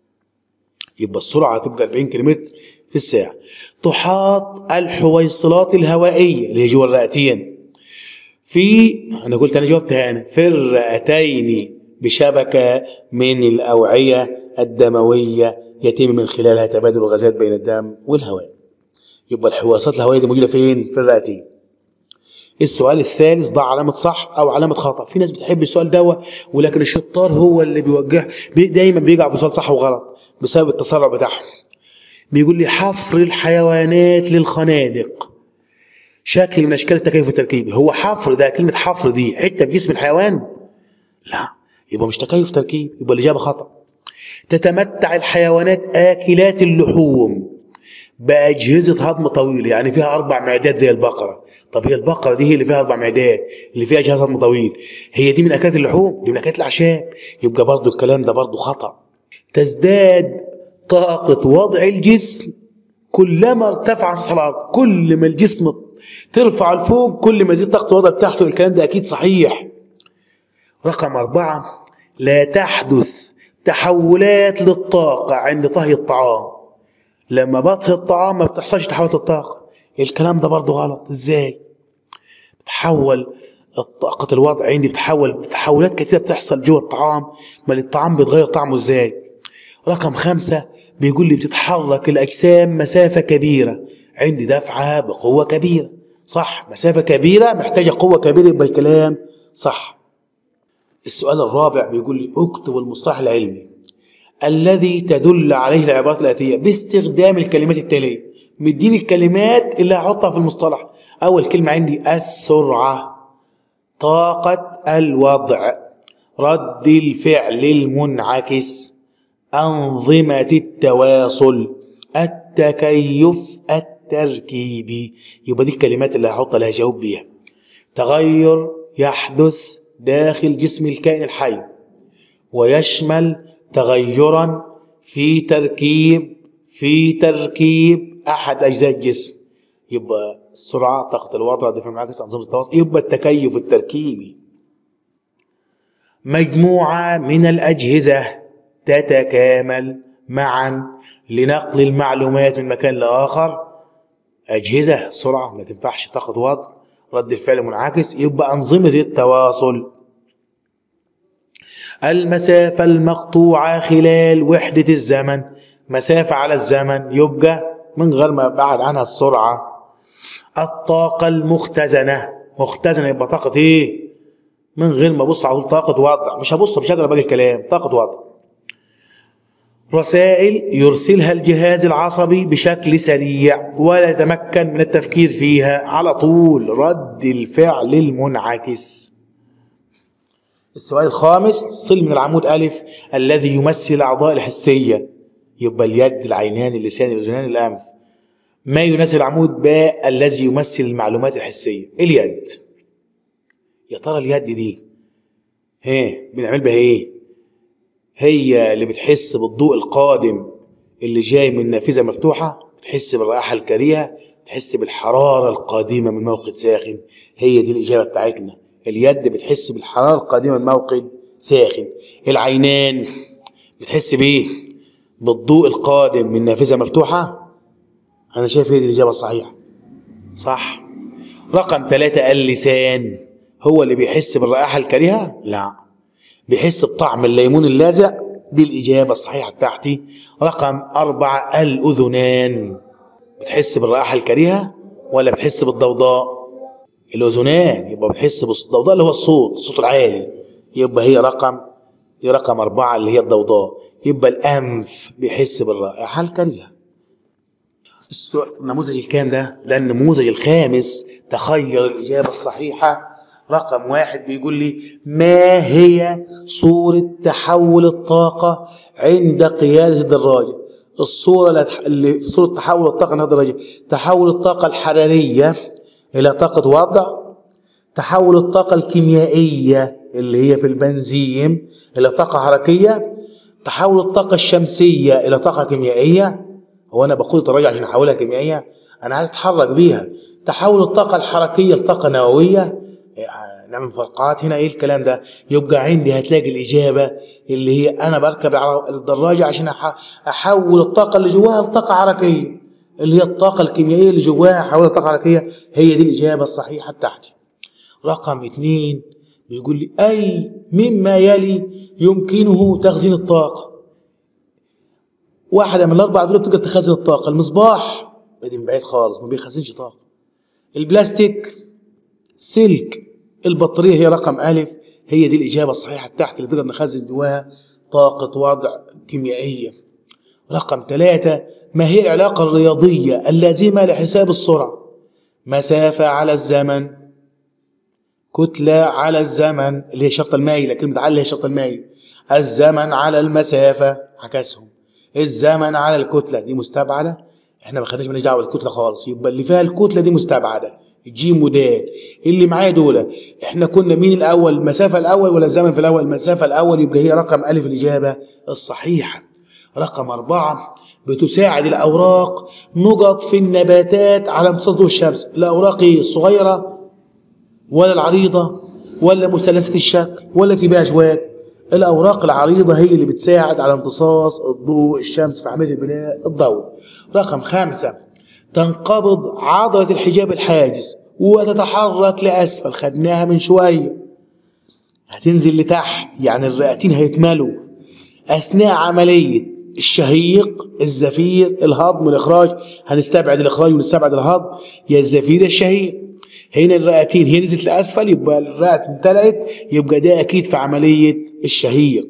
يبقى السرعة هتبقى 40 كيلو متر في الساعة تحاط الحويصلات الهوائية اللي هي جوه الرئتين في أنا قلت أنا جاوبتها أنا في الرئتين بشبكة من الأوعية الدموية يتم من خلالها تبادل الغازات بين الدم والهواء يبقى الحويصلات الهوائية دي موجودة فين؟ في الرئتين السؤال الثالث ضع علامة صح أو علامة خطأ في ناس بتحب السؤال ده ولكن الشطار هو اللي بيوجه بي دايما بيقع في سؤال صح وغلط بسبب التسرع بتاعهم بيقول لي حفر الحيوانات للخنادق شكل من أشكال التكيف التركيبي هو حفر ده كلمة حفر دي حتة في جسم الحيوان لا يبقى مش تكيف تركيبي يبقى الإجابة خطأ تتمتع الحيوانات آكلات اللحوم بأجهزة هضم طويلة يعني فيها أربع معدات زي البقرة طب هي البقرة دي هي اللي فيها أربع معدات اللي فيها جهاز هضم طويل هي دي من أكلات اللحوم دي من أكلات الأعشاب يبقى برضو الكلام ده برضو خطأ تزداد طاقة وضع الجسم كلما ارتفع سطح الأرض كل ما الجسم ترفع لفوق كل ما يزيد طاقة الوضع بتاعته الكلام ده أكيد صحيح رقم أربعة لا تحدث تحولات للطاقة عند طهي الطعام لما بطهي الطعام ما بتحصلش تحولات الطاقة الكلام ده برضه غلط ازاي بتحول طاقة الوضع عندي بتحول تحولات كتيرة بتحصل جوه الطعام ما الطعام بيتغير طعمه ازاي رقم خمسة بيقول لي بتتحرك الأجسام مسافة كبيرة عندي دفعة بقوة كبيرة صح مسافة كبيرة محتاجة قوة كبيرة يبقى الكلام صح السؤال الرابع بيقول لي اكتب المصطلح العلمي الذي تدل عليه العبارات الآتية باستخدام الكلمات التالية مديني الكلمات اللي هحطها في المصطلح أول كلمة عندي السرعة طاقة الوضع رد الفعل المنعكس أنظمة التواصل التكيف التركيبي يبقى دي الكلمات اللي هحط لها جواب بيها تغير يحدث داخل جسم الكائن الحي ويشمل تغيرا في تركيب في تركيب احد اجزاء الجسم يبقى السرعه طاقه الوضع الدفع المنعكس انظمه التواصل يبقى التكيف التركيبي مجموعه من الاجهزه تتكامل معا لنقل المعلومات من مكان لاخر اجهزه سرعه ما تنفعش طاقه وضع رد الفعل منعكس يبقى انظمه التواصل المسافة المقطوعة خلال وحدة الزمن مسافة على الزمن يبقى من غير ما ابعد عنها السرعة الطاقة المختزنة مختزنة يبقى طاقة ايه من غير ما ابص على طول طاقة وضع مش هبص مش هقرا باقي الكلام طاقة وضع رسائل يرسلها الجهاز العصبي بشكل سريع ولا يتمكن من التفكير فيها على طول رد الفعل المنعكس السؤال الخامس صل من العمود ألف الذي يمثل الأعضاء الحسية يبقى اليد العينان اللسان الأذنان الأنف ما يناسب العمود باء الذي يمثل المعلومات الحسية اليد يا ترى اليد دي ها بنعمل بها ايه هي اللي بتحس بالضوء القادم اللي جاي من نافذة مفتوحة بتحس بالرائحة الكريهة تحس بالحرارة القادمة من موقد ساخن هي دي الإجابة بتاعتنا اليد بتحس بالحرارة القادمة من موقد ساخن العينان بتحس بإيه بالضوء القادم من نافذة مفتوحة أنا شايف هي دي الإجابة الصحيحة صح رقم ثلاثة اللسان هو اللي بيحس بالرائحة الكريهة لا بيحس بطعم الليمون اللاذع دي الإجابة الصحيحة بتاعتي رقم أربعة الأذنان بتحس بالرائحة الكريهة ولا بتحس بالضوضاء الأذنان يبقى بتحس بالضوضاء اللي هو الصوت الصوت العالي يبقى هي رقم دي رقم أربعة اللي هي الضوضاء يبقى الأنف بيحس بالرائحة الكريهة السؤال النموذج الكام ده ده النموذج الخامس تخيل الإجابة الصحيحة رقم واحد بيقول لي ما هي صورة تحول الطاقة عند قيادة الدراجة الصورة اللي في صورة تحول الطاقة عند الدراجة تحول الطاقة الحرارية إلى طاقة وضع تحول الطاقة الكيميائية اللي هي في البنزين إلى طاقة حركية تحول الطاقة الشمسية إلى طاقة كيميائية هو أنا بقود الدراجة عشان أحولها كيميائية أنا عايز أتحرك بيها تحول الطاقة الحركية لطاقة نووية نعمل مفارقات هنا ايه الكلام ده يبقى عندي هتلاقي الاجابه اللي هي انا بركب الدراجه عشان احول الطاقه اللي جواها لطاقه حركيه اللي هي الطاقه الكيميائيه اللي جواها احولها لطاقه حركيه هي دي الاجابه الصحيحه بتاعتي رقم اثنين بيقول لي اي مما يلي يمكنه تخزين الطاقه واحده من الاربعه دول بتقدر تخزن الطاقه المصباح بعيد من بعيد خالص ما بيخزنش طاقه البلاستيك سلك البطارية هي رقم ألف هي دي الإجابة الصحيحة بتاعتي اللي نقدر نخزن جواها طاقة وضع كيميائية رقم ثلاثة ما هي العلاقة الرياضية اللازمة لحساب السرعة مسافة على الزمن كتلة على الزمن اللي هي الشرطة المايلة كلمة على اللي هي الشرطة المايلة الزمن على المسافة عكسهم الزمن على الكتلة دي مستبعدة احنا ما خدناش مالناش دعوة بالكتلة خالص يبقى اللي فيها الكتلة دي مستبعدة جيم ودال اللي معايا دول احنا كنا مين الاول المسافه الاول ولا الزمن في الاول المسافه الاول يبقى هي رقم الف الاجابه الصحيحه رقم أربعة بتساعد الأوراق نقط في النباتات على امتصاص ضوء الشمس الأوراق ايه الصغيرة ولا العريضة ولا مثلثة الشكل ولا تبقى أشواك الأوراق العريضة هي اللي بتساعد على امتصاص الضوء الشمس في عملية البناء الضوئي رقم خمسة تنقبض عضلة الحجاب الحاجز وتتحرك لأسفل خدناها من شوية هتنزل لتحت يعني الرئتين هيتملوا أثناء عملية الشهيق الزفير الهضم والإخراج هنستبعد الإخراج ونستبعد الهضم يا الزفير يا الشهيق هنا الرئتين هي نزلت لأسفل يبقى الرئة امتلأت يبقى ده أكيد في عملية الشهيق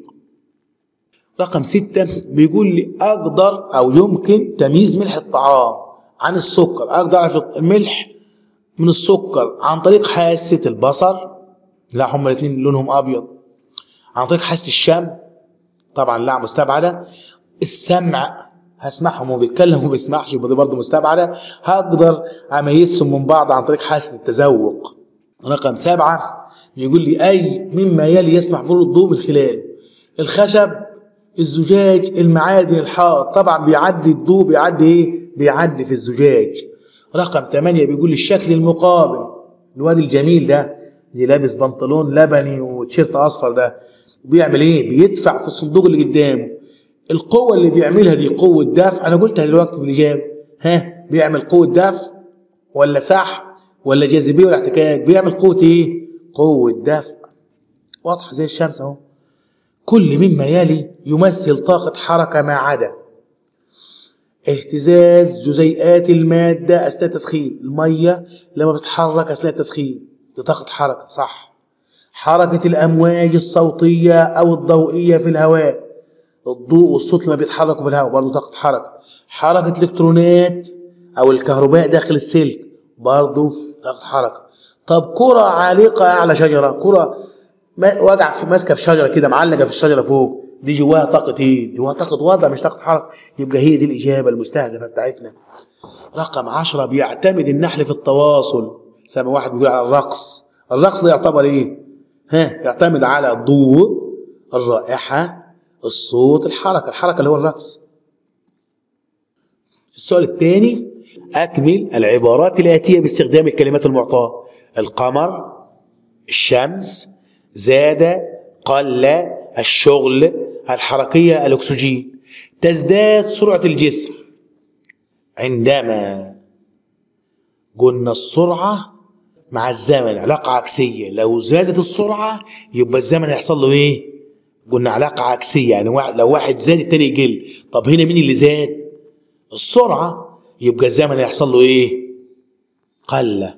رقم ستة بيقول لي أقدر أو يمكن تمييز ملح الطعام عن السكر اقدر اعرف الملح من السكر عن طريق حاسه البصر لا هما الاثنين لونهم ابيض عن طريق حاسه الشم طبعا لا مستبعده السمع هسمعهم وهو بيتكلم وما بيسمعش يبقى دي برضه مستبعده هقدر اميزهم من بعض عن طريق حاسه التذوق رقم سبعة بيقول لي أي مما يلي يسمح مرور الضوء من خلاله الخشب الزجاج المعادن الحائط طبعا بيعدي الضوء بيعدي ايه بيعدي في الزجاج رقم 8 بيقول لي الشكل المقابل الواد الجميل ده اللي لابس بنطلون لبني وتيشيرت اصفر ده بيعمل ايه بيدفع في الصندوق اللي قدامه القوه اللي بيعملها دي قوه دفع انا قلتها دلوقتي في الاجابه ها بيعمل قوه دفع ولا سحب ولا جاذبيه ولا احتكاك بيعمل قوه ايه قوه دفع واضحه زي الشمس اهو كل مما يلي يمثل طاقة حركة ما عدا اهتزاز جزيئات المادة أثناء التسخين المية لما بتتحرك أثناء التسخين دي طاقة حركة صح حركة الأمواج الصوتية أو الضوئية في الهواء الضوء والصوت لما بيتحركوا في الهواء برضه طاقة حركة حركة الإلكترونات أو الكهرباء داخل السلك برضه طاقة حركة طب كرة عالقة أعلى شجرة كرة ما- واقع في ماسكه في شجره كده معلقه في الشجره فوق دي جواها طاقه ايه؟ جواها طاقه وضع مش طاقه حركه يبقى هي دي الاجابه المستهدفه بتاعتنا. رقم عشرة بيعتمد النحل في التواصل سامع واحد بيقول على الرقص الرقص ده يعتبر ايه؟ ها يعتمد على الضوء الرائحه الصوت الحركه الحركه اللي هو الرقص. السؤال الثاني اكمل العبارات الاتيه باستخدام الكلمات المعطاه القمر الشمس زاد قل الشغل الحركية الأكسجين تزداد سرعة الجسم عندما قلنا السرعة مع الزمن علاقة عكسية لو زادت السرعة يبقى الزمن يحصل له ايه قلنا علاقة عكسية يعني واحد لو واحد زاد التاني يقل طب هنا مين اللي زاد السرعة يبقى الزمن يحصل له ايه قل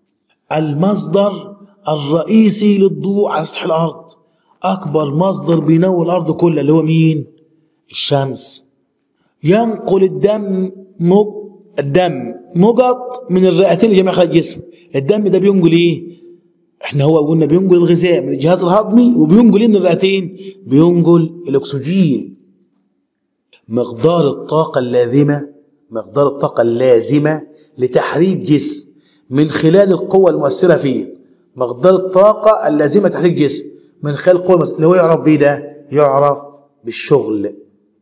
المصدر الرئيسي للضوء على سطح الارض اكبر مصدر بينور الارض كلها اللي هو مين الشمس ينقل الدم نق الدم نقط من الرئتين لجميع خلايا الجسم الدم ده بينقل ايه احنا هو قلنا بينقل الغذاء من الجهاز الهضمي وبينقل ايه من الرئتين بينقل الاكسجين مقدار الطاقة اللازمة مقدار الطاقة اللازمة لتحريك جسم من خلال القوة المؤثرة فيه مقدار الطاقة اللازمة لتحريك جسم من خلال القوة المؤثرة اللي هو يعرف بيه ده يعرف بالشغل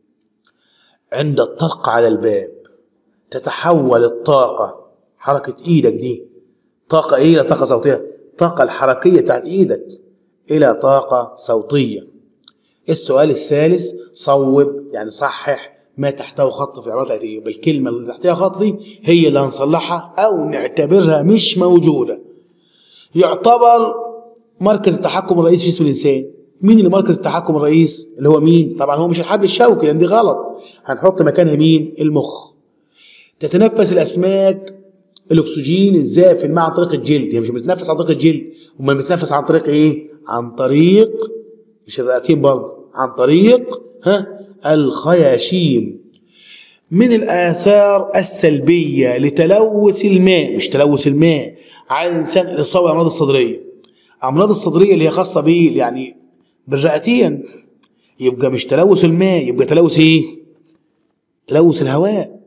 عند الطرق على الباب تتحول الطاقة حركة ايدك دي طاقة ايه الى طاقة صوتية الطاقة الحركية بتاعت ايدك الى طاقة صوتية السؤال الثالث صوب يعني صحح ما تحته خط في العبارات الآتية يبقى الكلمة اللي تحتها خط دي هي اللي هنصلحها أو نعتبرها مش موجودة يعتبر مركز التحكم الرئيسي في جسم الإنسان مين اللي مركز التحكم الرئيس اللي هو مين طبعا هو مش الحبل الشوكي لأن دي غلط هنحط مكانها مين المخ تتنفس الأسماك الأكسجين الزائف في الماء عن طريق الجلد هي مش بتتنفس عن طريق الجلد أمال بتتنفس عن طريق إيه عن طريق مش الرئتين برضه عن طريق ها الخياشيم من الآثار السلبية لتلوث الماء مش تلوث الماء على الإنسان الإصابة بالأمراض الصدرية أمراض الصدرية اللي هي خاصة بيه يعني بالرئتين يبقى مش تلوث الماء يبقى تلوث إيه؟ تلوث الهواء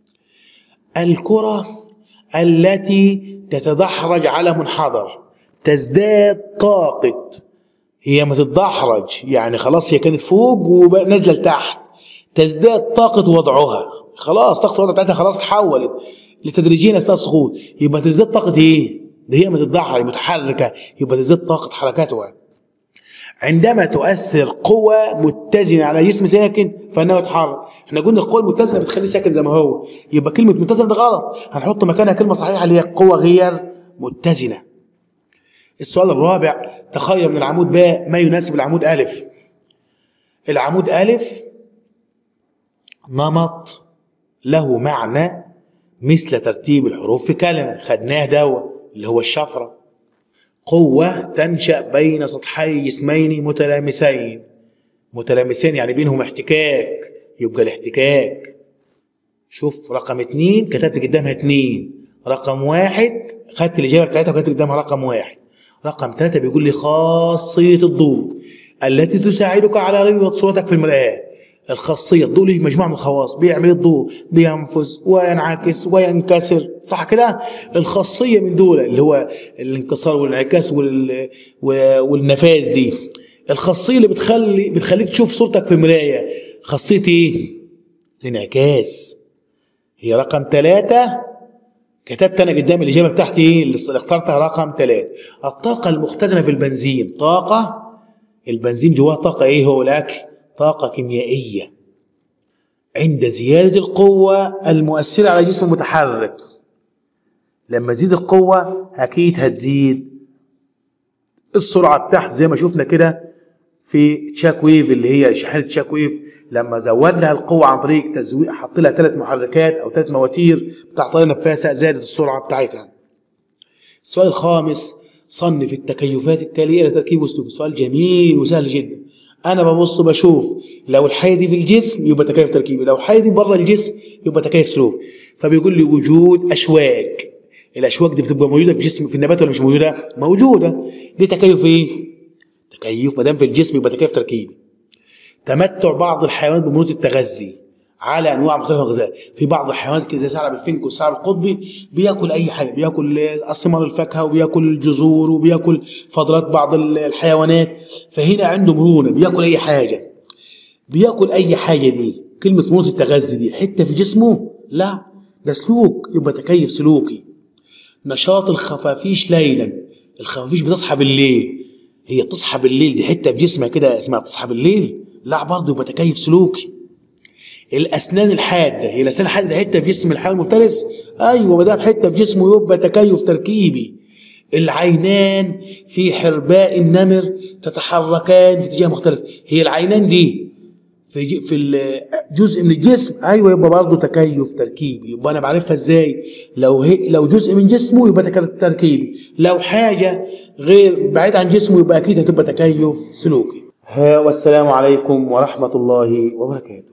الكرة التي تتدحرج على منحدر تزداد طاقة هي ما تتدحرج يعني خلاص هي كانت فوق ونازله لتحت تزداد طاقة وضعها خلاص طاقة الوضع بتاعتها خلاص تحولت لتدريجيا اثناء السقوط يبقى تزداد طاقة ايه؟ ده هي ما تتدحرج متحركة يبقى تزداد طاقة حركاتها عندما تؤثر قوة متزنة على جسم ساكن فانه يتحرك احنا قلنا القوة المتزنة بتخليه ساكن زي ما هو يبقى كلمة متزنة ده غلط هنحط مكانها كلمة صحيحة اللي هي قوة غير متزنة السؤال الرابع تخير من العمود باء ما يناسب العمود ألف العمود ألف نمط له معنى مثل ترتيب الحروف في كلمة خدناه دوا اللي هو الشفرة قوة تنشأ بين سطحي جسمين متلامسين متلامسين يعني بينهم احتكاك يبقى الاحتكاك شوف رقم اتنين كتبت قدامها اتنين رقم واحد خدت الإجابة بتاعتها وكتبت قدامها رقم واحد رقم ثلاثة بيقول لي خاصية الضوء التي تساعدك على رؤية صورتك في المرآة الخاصيه الضوء له مجموعه من الخواص بيعمل الضوء بينفذ وينعكس وينكسر صح كده الخاصيه من دول اللي هو الانكسار والانعكاس وال... والنفاذ دي الخاصيه اللي بتخلي بتخليك تشوف صورتك في المرايه خاصيه ايه الانعكاس هي رقم ثلاثة كتبت انا قدام الاجابه بتاعتي ايه اللي اخترتها رقم ثلاثة الطاقه المختزنه في البنزين طاقه البنزين جواه طاقه ايه هو الاكل طاقه كيميائيه عند زياده القوه المؤثره على جسم المتحرك لما تزيد القوه اكيد هتزيد السرعه بتاعته زي ما شفنا كده في تشاك ويف اللي هي شاحنه تشاك ويف لما زود لها القوه عن طريق تزويد حط لها ثلاث محركات او ثلاث مواتير بتاع طريقه نفاثه زادت السرعه بتاعتها. السؤال الخامس صنف التكيفات التاليه لتركيب وسلوك سؤال جميل وسهل جدا انا ببص بشوف لو الحاجه دي في الجسم يبقى تكيف تركيبي لو الحاجه دي بره الجسم يبقى تكيف سلوك فبيقول لي وجود اشواك الاشواك دي بتبقى موجوده في الجسم في النبات ولا مش موجوده موجوده دي تكيف ايه تكيف ما دام في الجسم يبقى تكيف تركيبي تمتع بعض الحيوانات بمرونه التغذي على انواع مختلفه من الغذاء في بعض الحيوانات كده زي ثعلب الفنك والثعلب القطبي بياكل اي حاجه بياكل ثمار الفاكهه وبياكل الجذور وبياكل فضلات بعض الحيوانات فهنا عنده مرونه بياكل اي حاجه بياكل اي حاجه دي كلمه مرونه التغذي دي حته في جسمه لا ده سلوك يبقى تكيف سلوكي نشاط الخفافيش ليلا الخفافيش بتصحى بالليل هي بتصحى بالليل دي حته في جسمها كده اسمها بتصحى بالليل لا برضه يبقى تكيف سلوكي الاسنان الحاده هي الاسنان الحاده ده حته في جسم الحيوان المفترس ايوه ما دام حته في جسمه يبقى تكيف تركيبي العينان في حرباء النمر تتحركان في اتجاه مختلف هي العينان دي في في جزء من الجسم ايوه يبقى برضه تكيف تركيبي يبقى انا بعرفها ازاي لو هي لو جزء من جسمه يبقى تركيبي لو حاجه غير بعيد عن جسمه يبقى اكيد هتبقى تكيف سلوكي والسلام عليكم ورحمه الله وبركاته